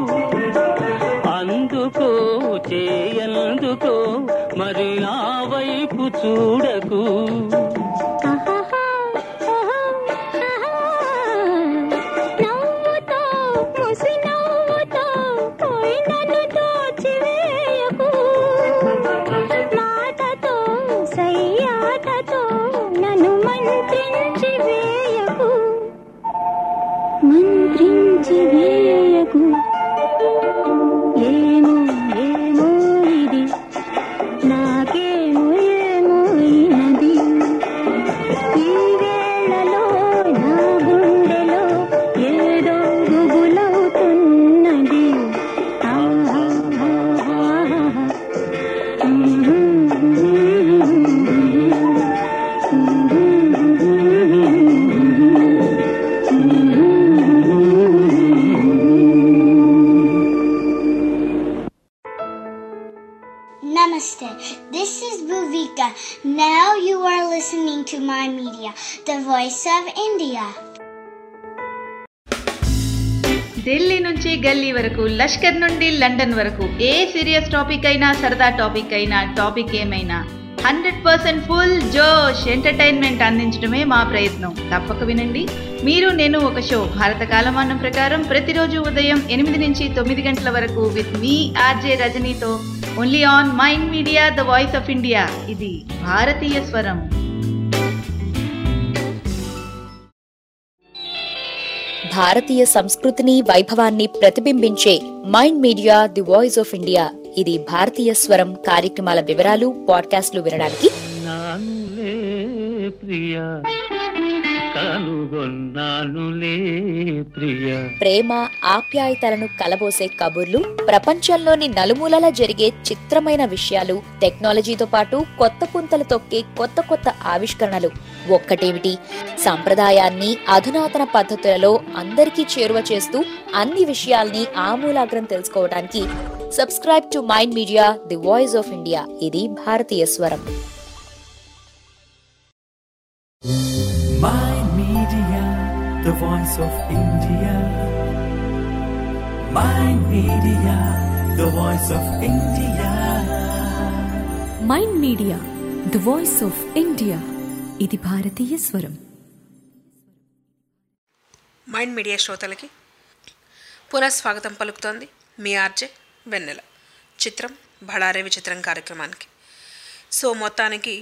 అందుకో చేయందుకో మరి నా వైపు చూడకు నవ్వుతో ముసి నవ్వుతో పోయి నన్ను దోచివేయకు మాటతో సయ్యాటతో నన్ను మంత్రించి వేయకు మంత్రించి వేయకు ఏమో ఏమో ఇది నాకేమో ఏమో అయినది ఈ వేళలో నా గుండెలో ఏదో గుబులవుతున్నది ఆహా, ఆహా, Namaste. This is Bhuvika. Now you are listening to my media, the voice of India. Delhi నుంచి గల్లీ వరకు లష్కర్ నుండి లండన్ వరకు ఏ సీరియస్ టాపిక్ అయినా సరదా టాపిక్ అయినా టాపిక్ ఏమైనా హండ్రెడ్ పర్సెంట్ ఫుల్ జోష్ ఎంటర్టైన్మెంట్ అందించడమే మా ప్రయత్నం తప్పక వినండి మీరు నేను ఒక షో భారత కాలమానం ప్రకారం ప్రతిరోజు ఉదయం ఎనిమిది నుంచి తొమ్మిది గంటల వరకు విత్ మీ ఆర్జే రజనీతో only on Mind media the voice of India ఇది భారతీయ స్వరం భారతీయ సంస్కృతిని వైభవాన్ని ప్రతిబింబించే Mind media the voice of India ఇది భారతీయ స్వరం కార్యక్రమాల వివరాలు పాడ్కాస్ట్లు వినడానికి నానులే ప్రియ కనుగొన్నానులే ప్రియ ప్రేమ ఆప్యాయతలను కలబోసే కబుర్లు ప్రపంచంలోని నలుమూలలా జరిగే చిత్రమైన విషయాలు టెక్నాలజీతో పాటు కొత్త పుంతలు తొక్కే కొత్త కొత్త ఆవిష్కరణలు ఒక్కటేమిటి సంప్రదాయాన్ని అధునాతన పద్ధతులలో అందరికీ చేరువ చేస్తూ అన్ని విషయాల్ని ఆమూలాగ్రం తెలుసుకోవడానికి subscribe to mind media the voice of India ఇది భారతీయ స్వరం Mind Media, the voice of India. Mind Media, the voice of India. Mind media the voice of India ఇది భారతీయ స్వరం మైండ్ మీడియా శ్రోతలకి పునఃస్వాగతం పలుకుతోంది మీ ఆర్జే వెన్నెల చిత్రం బళారే విచిత్రం కార్యక్రమానికి సో మొత్తానికి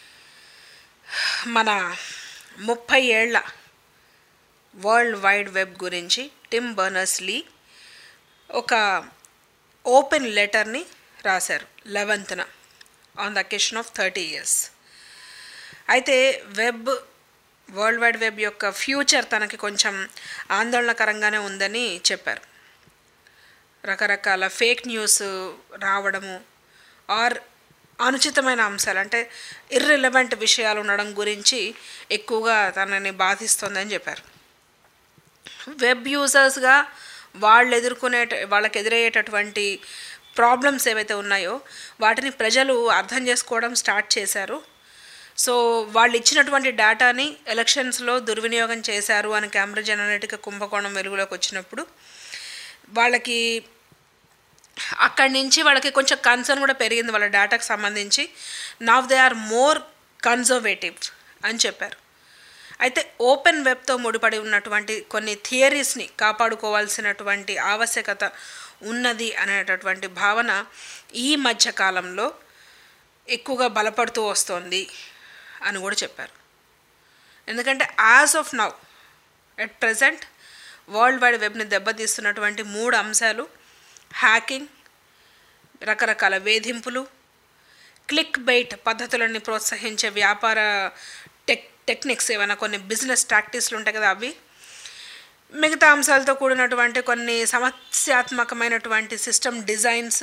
మన ముప్పై ఏళ్ల వరల్డ్ వైడ్ వెబ్ గురించి టిమ్ బర్నర్స్ లీ ఒక ఓపెన్ లెటర్ని రాశారు లెవెంత్న on the occasion of thirty years అయితే వెబ్ వరల్డ్ వైడ్ వెబ్ యొక్క ఫ్యూచర్ తనకి కొంచెం ఆందోళనకరంగానే ఉందని చెప్పారు రకరకాల ఫేక్ న్యూస్ రావడము ఆర్ అనుచితమైన అంశాలు అంటే ఇర్రిలవెంట్ విషయాలు ఉండడం గురించి ఎక్కువగా తనని బాధిస్తుందని చెప్పారు వెబ్ యూజర్స్గా వాళ్ళు ఎదుర్కొనే వాళ్ళకి ఎదురయ్యేటటువంటి ప్రాబ్లమ్స్ ఏవైతే ఉన్నాయో వాటిని ప్రజలు అర్థం చేసుకోవడం స్టార్ట్ చేశారు సో వాళ్ళు ఇచ్చినటువంటి డేటాని ఎలక్షన్స్లో దుర్వినియోగం చేశారు అని కేంబ్రిడ్జ్ అనలిటిక కుంభకోణం వెలుగులోకి వచ్చినప్పుడు వాళ్ళకి అక్కడి నుంచి వాళ్ళకి కొంచెం కన్సర్న్ కూడా పెరిగింది వాళ్ళ డేటాకు సంబంధించి now they are more conservative అని చెప్పారు అయితే ఓపెన్ వెబ్తో ముడిపడి ఉన్నటువంటి కొన్ని థియరీస్ని కాపాడుకోవాల్సినటువంటి ఆవశ్యకత ఉన్నది అనేటటువంటి భావన ఈ మధ్య కాలంలో ఎక్కువగా బలపడుతూ వస్తోంది అని కూడా చెప్పారు ఎందుకంటే as of now at present world wide వెబ్ని దెబ్బతీస్తున్నటువంటి మూడు అంశాలు హ్యాకింగ్ రకరకాల వేధింపులు క్లిక్ బైట్ పద్ధతులని ప్రోత్సహించే వ్యాపార టెక్ టెక్నిక్స్ ఏమైనా కొన్ని బిజినెస్ ప్రాక్టీస్లు ఉంటాయి కదా అవి మిగతా అంశాలతో కూడినటువంటి కొన్ని సమస్యాత్మకమైనటువంటి సిస్టమ్ డిజైన్స్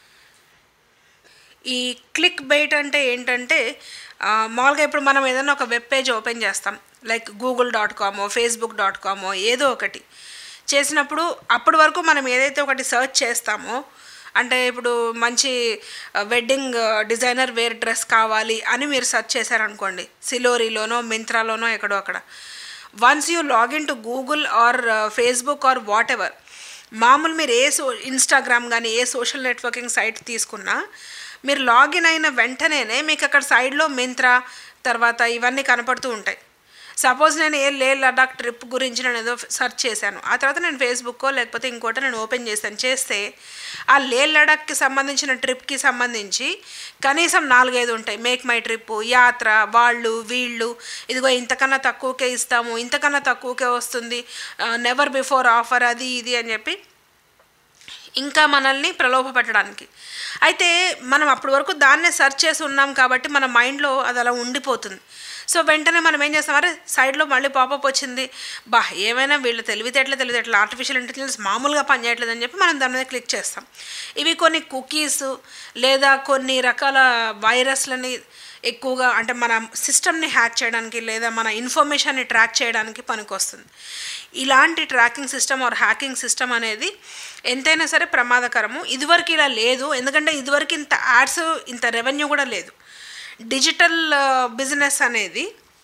ఈ క్లిక్ బైట్ అంటే ఏంటంటే ఆ, మామూలుగా ఇప్పుడు మనం ఏదైనా ఒక వెబ్ పేజ్ ఓపెన్ చేస్తాం లైక్ గూగుల్ డాట్ కామో ఫేస్బుక్ డాట్ కామో ఏదో ఒకటి చేసినప్పుడు అప్పటి వరకు మనం ఏదైతే ఒకటి సెర్చ్ చేస్తామో అంటే ఇప్పుడు మంచి వెడ్డింగ్ డిజైనర్ వేర్ డ్రెస్ కావాలి అని మీరు సెర్చ్ చేశారనుకోండి సిలోరీలోనో మింత్రాలోనో ఎక్కడో అక్కడ once you login to Google or Facebook or whatever మామూలు మీరు ఏ సో ఇన్స్టాగ్రామ్ కానీ ఏ సోషల్ నెట్వర్కింగ్ సైట్ తీసుకున్నా మీరు లాగిన్ అయిన వెంటనే మీకు అక్కడ సైడ్లో మింత్రా తర్వాత ఇవన్నీ కనపడుతూ ఉంటాయి సపోజ్ నేను ఏ లే లడాక్ ట్రిప్ గురించి నేను ఏదో సెర్చ్ చేశాను ఆ తర్వాత నేను ఫేస్బుక్కో లేకపోతే ఇంకోటి నేను ఓపెన్ చేశాను చేస్తే ఆ లే లడాక్కి సంబంధించిన ట్రిప్కి సంబంధించి కనీసం నాలుగైదు ఉంటాయి మేక్ మై ట్రిప్ యాత్ర వాళ్ళు వీళ్ళు ఇదిగో ఇంతకన్నా తక్కువకే ఇస్తాము ఇంతకన్నా తక్కువకే వస్తుంది నెవర్ బిఫోర్ ఆఫర్ అది ఇది అని చెప్పి ఇంకా మనల్ని ప్రలోభ పెట్టడానికి అయితే మనం అప్పటి వరకు దాన్నే సెర్చ్ చేసి ఉన్నాం కాబట్టి మన మైండ్లో అది అలా ఉండిపోతుంది సో వెంటనే మనం ఏం చేస్తాం అరే సైడ్లో మళ్ళీ పాపప్ వచ్చింది బా ఏమైనా వీళ్ళు తెలివితేటలు తెలివితేటలు ఆర్టిఫిషియల్ ఇంటెలిజెన్స్ మామూలుగా పనిచేయట్లేదు అని చెప్పి మనం దాని మీద క్లిక్ చేస్తాం ఇవి కొన్ని కుకీస్ లేదా కొన్ని రకాల వైరస్లని ఎక్కువగా అంటే మన సిస్టమ్ని హ్యాక్ చేయడానికి లేదా మన ఇన్ఫర్మేషన్ని ట్రాక్ చేయడానికి పనికొస్తుంది ఇలాంటి tracking system or hacking system అనేది ఎంతైనా సరే ప్రమాదకరము ఇదివరకు ఇలా లేదు ఎందుకంటే ఇదివరకు ఇంత యాడ్స్ ఇంత రెవెన్యూ కూడా లేదు డిజిటల్ బిజినెస్ అనేది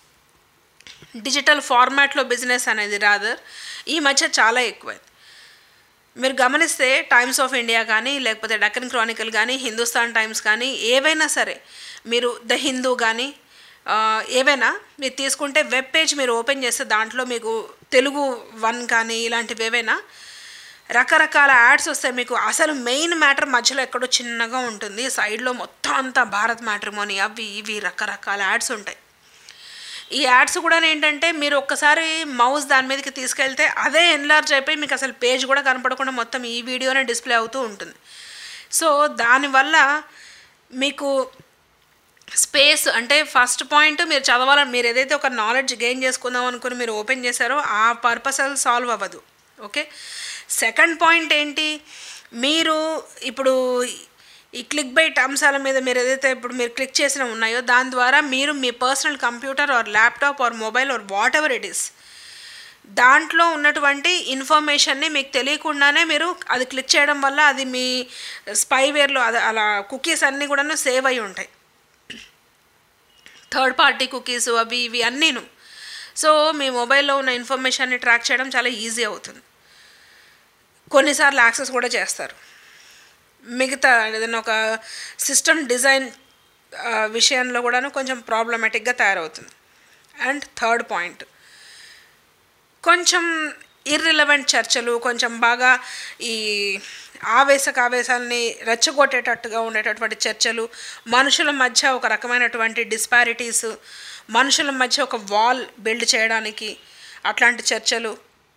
డిజిటల్ ఫార్మాట్లో బిజినెస్ అనేది రాదర్ ఈ మధ్య చాలా ఎక్కువైంది మీరు గమనిస్తే టైమ్స్ ఆఫ్ ఇండియా కానీ లేకపోతే డక్కన్ క్రానికల్ కానీ హిందుస్థాన్ టైమ్స్ కానీ ఏవైనా సరే మీరు ద హిందూ కానీ ఆ, ఏవైనా మీరు తీసుకుంటే వెబ్ పేజ్ మీరు ఓపెన్ చేస్తే దాంట్లో మీకు తెలుగు వన్ కానీ ఇలాంటివి ఏవైనా రకరకాల యాడ్స్ వస్తాయి మీకు అసలు మెయిన్ మ్యాటర్ మధ్యలో ఎక్కడో చిన్నగా ఉంటుంది సైడ్లో మొత్తం అంతా భారత్ మ్యాట్రిమోని అవి ఇవి రకరకాల యాడ్స్ ఉంటాయి ఈ యాడ్స్ కూడా ఏంటంటే మీరు ఒక్కసారి మౌస్ దాని మీదకి తీసుకెళ్తే అదే ఎన్లార్జ్ అయిపోయి మీకు అసలు పేజ్ కూడా కనపడకుండా మొత్తం ఈ వీడియోనే డిస్ప్లే అవుతూ ఉంటుంది సో దానివల్ల మీకు స్పేస్ అంటే ఫస్ట్ పాయింట్ మీరు చదవాలని మీరు ఏదైతే ఒక నాలెడ్జ్ గెయిన్ చేసుకుందాం అనుకుని మీరు ఓపెన్ చేశారో ఆ పర్పస్ అది సాల్వ్ అవ్వదు ఓకే సెకండ్ పాయింట్ ఏంటి మీరు ఇప్పుడు ఈ క్లిక్ బైట్ అంశాల మీద మీరు ఏదైతే ఇప్పుడు మీరు క్లిక్ చేసిన ఉన్నాయో దాని ద్వారా మీరు మీ personal computer or laptop or mobile or whatever it is దాంట్లో ఉన్నటువంటి ఇన్ఫర్మేషన్ని మీకు తెలియకుండానే మీరు అది క్లిక్ చేయడం వల్ల అది మీ స్పైవేర్లో అది అలా కుకీస్ అన్నీ కూడాను సేవ్ అయి ఉంటాయి థర్డ్ పార్టీ కుకీస్ అవి ఇవి అన్నీను సో మీ మొబైల్లో ఉన్న ఇన్ఫర్మేషన్ని ట్రాక్ చేయడం చాలా ఈజీ అవుతుంది కొన్నిసార్లు యాక్సెస్ కూడా చేస్తారు మిగతా ఏదైనా ఒక సిస్టమ్ డిజైన్ ఆ, విషయంలో కూడాను కొంచెం ప్రాబ్లమాటిక్గా తయారవుతుంది అండ్ థర్డ్ పాయింట్ కొంచెం ఇర్రిలవెంట్ చర్చలు కొంచెం బాగా ఈ ఆవేశక ఆవేశాలని రెచ్చగొట్టేటట్టుగా ఉండేటటువంటి చర్చలు మనుషుల మధ్య ఒక రకమైనటువంటి డిస్పారిటీస్ మనుషుల మధ్య ఒక వాల్ బిల్డ్ చేయడానికి అట్లాంటి చర్చలు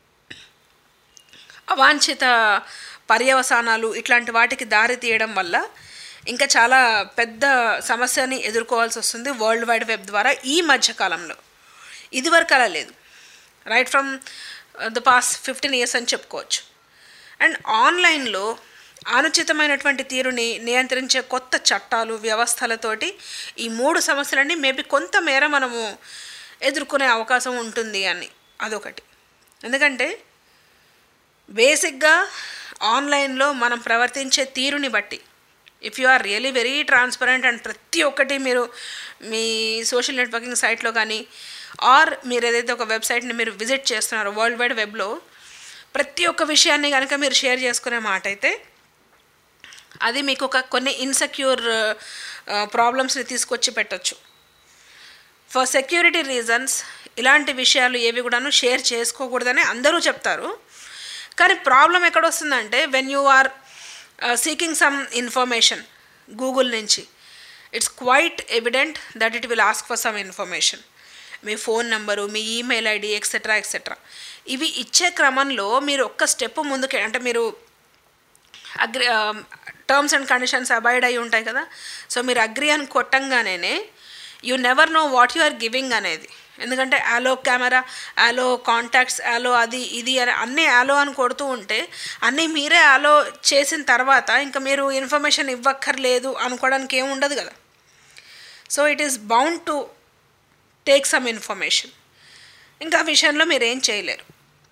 అవాంఛిత పర్యవసానాలు ఇట్లాంటి వాటికి దారి తీయడం వల్ల ఇంకా చాలా పెద్ద సమస్యని ఎదుర్కోవాల్సి వస్తుంది వరల్డ్ వైడ్ వెబ్ ద్వారా ఈ మధ్య కాలంలో ఇదివరకు అలా లేదు right from the past fifteen years అని చెప్పుకోవచ్చు అండ్ ఆన్లైన్లో అనుచితమైనటువంటి తీరుని నియంత్రించే కొత్త చట్టాలు వ్యవస్థలతోటి ఈ మూడు సమస్యలన్నీ మేబీ కొంతమేర మనము ఎదుర్కొనే అవకాశం ఉంటుంది అని అదొకటి ఎందుకంటే బేసిక్గా ఆన్లైన్లో మనం ప్రవర్తించే తీరుని బట్టి if you are really very transparent and ప్రతి ఒక్కటి మీరు మీ సోషల్ నెట్వర్కింగ్ సైట్లో కానీ ఆర్ మీరు ఏదైతే ఒక వెబ్సైట్ని మీరు విజిట్ చేస్తున్నారో వరల్డ్ వైడ్ వెబ్లో ప్రతి ఒక్క విషయాన్ని కనుక మీరు షేర్ చేసుకునే మాట అయితే అది మీకు ఒక కొన్ని ఇన్సెక్యూర్ ప్రాబ్లమ్స్ని తీసుకొచ్చి పెట్టచ్చు ఫర్ సెక్యూరిటీ రీజన్స్ ఇలాంటి విషయాలు ఏవి కూడాను షేర్ చేసుకోకూడదని అందరూ చెప్తారు కానీ ప్రాబ్లం ఎక్కడ వస్తుందంటే when you are seeking some information Google నుంచి it's quite evident that it will ask for some information మీ ఫోన్ నెంబరు మీ ఈమెయిల్ ఐడి ఎక్సెట్రా ఎక్సెట్రా ఇవి ఇచ్చే క్రమంలో మీరు ఒక్క స్టెప్ ముందుకే అంటే మీరు agree terms and conditions abide అయి ఉంటాయి కదా సో మీరు అగ్రి అని కొట్టంగానే you never know what you are giving అనేది ఎందుకంటే ఆలో కెమెరా ఆలో కాంటాక్ట్స్ ఆలో అది ఇది అని అన్నీ ఆలో అని కొడుతూ ఉంటే అన్నీ మీరే ఆలో చేసిన తర్వాత ఇంకా మీరు ఇన్ఫర్మేషన్ ఇవ్వక్కర్లేదు అనుకోవడానికి ఏమి ఉండదు కదా so it is bound to take some information ఇంకా ఆ విషయంలో మీరు ఏం చేయలేరు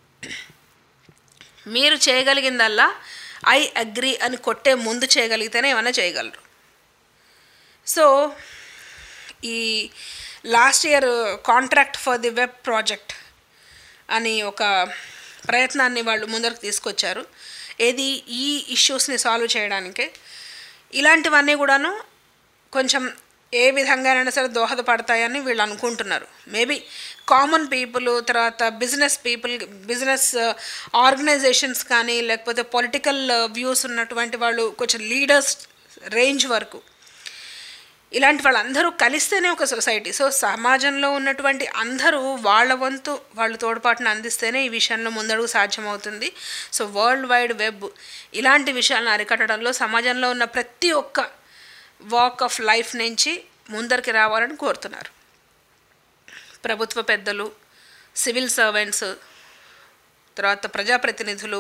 మీరు చేయగలిగిందల్లా ఐ అగ్రి అని కొట్టే ముందు చేయగలిగితేనే ఏమైనా చేయగలరు సో ఈ last year contract for the web project అని ఒక ప్రయత్నాన్ని వాళ్ళు ముందరకు తీసుకొచ్చారు ఏది ఈ ఇష్యూస్ని సాల్వ్ చేయడానికే ఇలాంటివన్నీ కూడాను కొంచెం ఏ విధంగానైనా సరే దోహదపడతాయని వీళ్ళు అనుకుంటున్నారు మేబీ కామన్ పీపుల్ తర్వాత బిజినెస్ పీపుల్ బిజినెస్ ఆర్గనైజేషన్స్ కానీ లేకపోతే పొలిటికల్ వ్యూస్ ఉన్నటువంటి వాళ్ళు కొంచెం లీడర్స్ రేంజ్ వరకు ఇలాంటి వాళ్ళందరూ కలిస్తేనే ఒక సొసైటీ సో సమాజంలో ఉన్నటువంటి అందరూ వాళ్ళ వంతు వాళ్ళు తోడ్పాటును అందిస్తేనే ఈ విషయంలో ముందడుగు సాధ్యమవుతుంది సో వరల్డ్ వైడ్ వెబ్ ఇలాంటి విషయాలను అరికట్టడంలో సమాజంలో ఉన్న ప్రతి ఒక్క వాక్ ఆఫ్ లైఫ్ నుంచి ముందరికి రావాలని కోరుతున్నారు ప్రభుత్వ పెద్దలు సివిల్ సర్వెంట్స్ తర్వాత ప్రజాప్రతినిధులు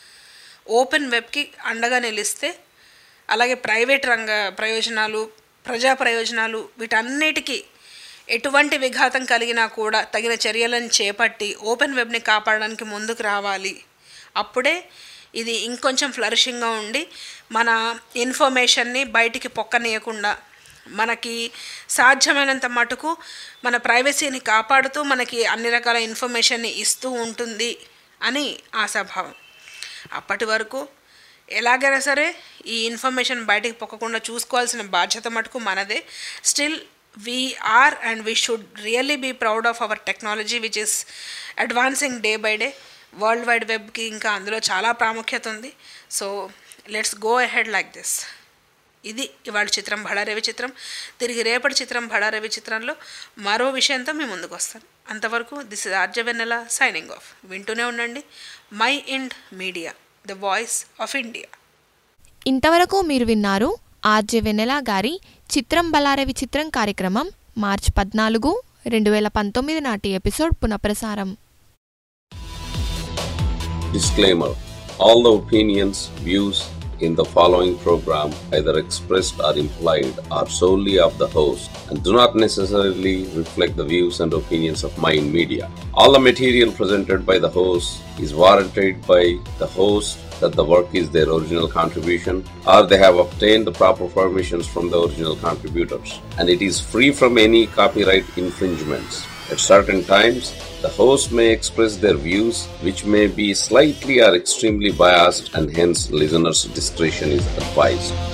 ఓపెన్ వెబ్కి అండగా నిలిస్తే అలాగే ప్రైవేట్ రంగ ప్రయోజనాలు ప్రజా ప్రయోజనాలు వీటన్నిటికీ ఎటువంటి విఘాతం కలిగినా కూడా తగిన చర్యలను చేపట్టి ఓపెన్ వెబ్ని కాపాడడానికి ముందుకు రావాలి అప్పుడే ఇది ఇంకొంచెం ఫ్లరిషింగ్గా ఉండి మన ఇన్ఫర్మేషన్ని బయటికి పొక్కనీయకుండా మనకి సాధ్యమైనంత మటుకు మన ప్రైవసీని కాపాడుతూ మనకి అన్ని రకాల ఇన్ఫర్మేషన్ని ఇస్తూ ఉంటుంది అని ఆశాభావం అప్పటి వరకు ఎలాగైనా సరే ఈ ఇన్ఫర్మేషన్ బయటికి పొక్కకుండా చూసుకోవాల్సిన బాధ్యత మటుకు మనదే still we are and we should really be proud of our technology which is advancing day by day world wide వెబ్కి ఇంకా అందులో చాలా ప్రాముఖ్యత ఉంది so let's go ahead like this ఇది ఇవాళ చిత్రం భడారవి చిత్రం తిరిగి రేపటి చిత్రం భడారవి చిత్రంలో మరో విషయంతో మీ ముందుకు వస్తాను అంతవరకు this is RJ Vennela signing off వింటూనే ఉండండి Mind Media the voice of India ఇంతవరకు మీరు విన్నారు ఆర్జే వెన్నెల గారి చిత్రం బలారవి చిత్రం కార్యక్రమం మార్చ్ పద్నాలుగు రెండు వేల పంతొమ్మిది నాటి ఎపిసోడ్ పునఃప్రసారం Disclaimer All the opinions, views in the following program, either expressed or implied, are solely of the host and do not necessarily reflect the views and opinions of Mind Media. All the material presented by the host is warranted by the host that the work is their original contribution or they have obtained the proper permissions from the original contributors and it is free from any copyright infringements. At certain times, the host may express their views, which may be slightly or extremely biased, and hence listeners' discretion is advised.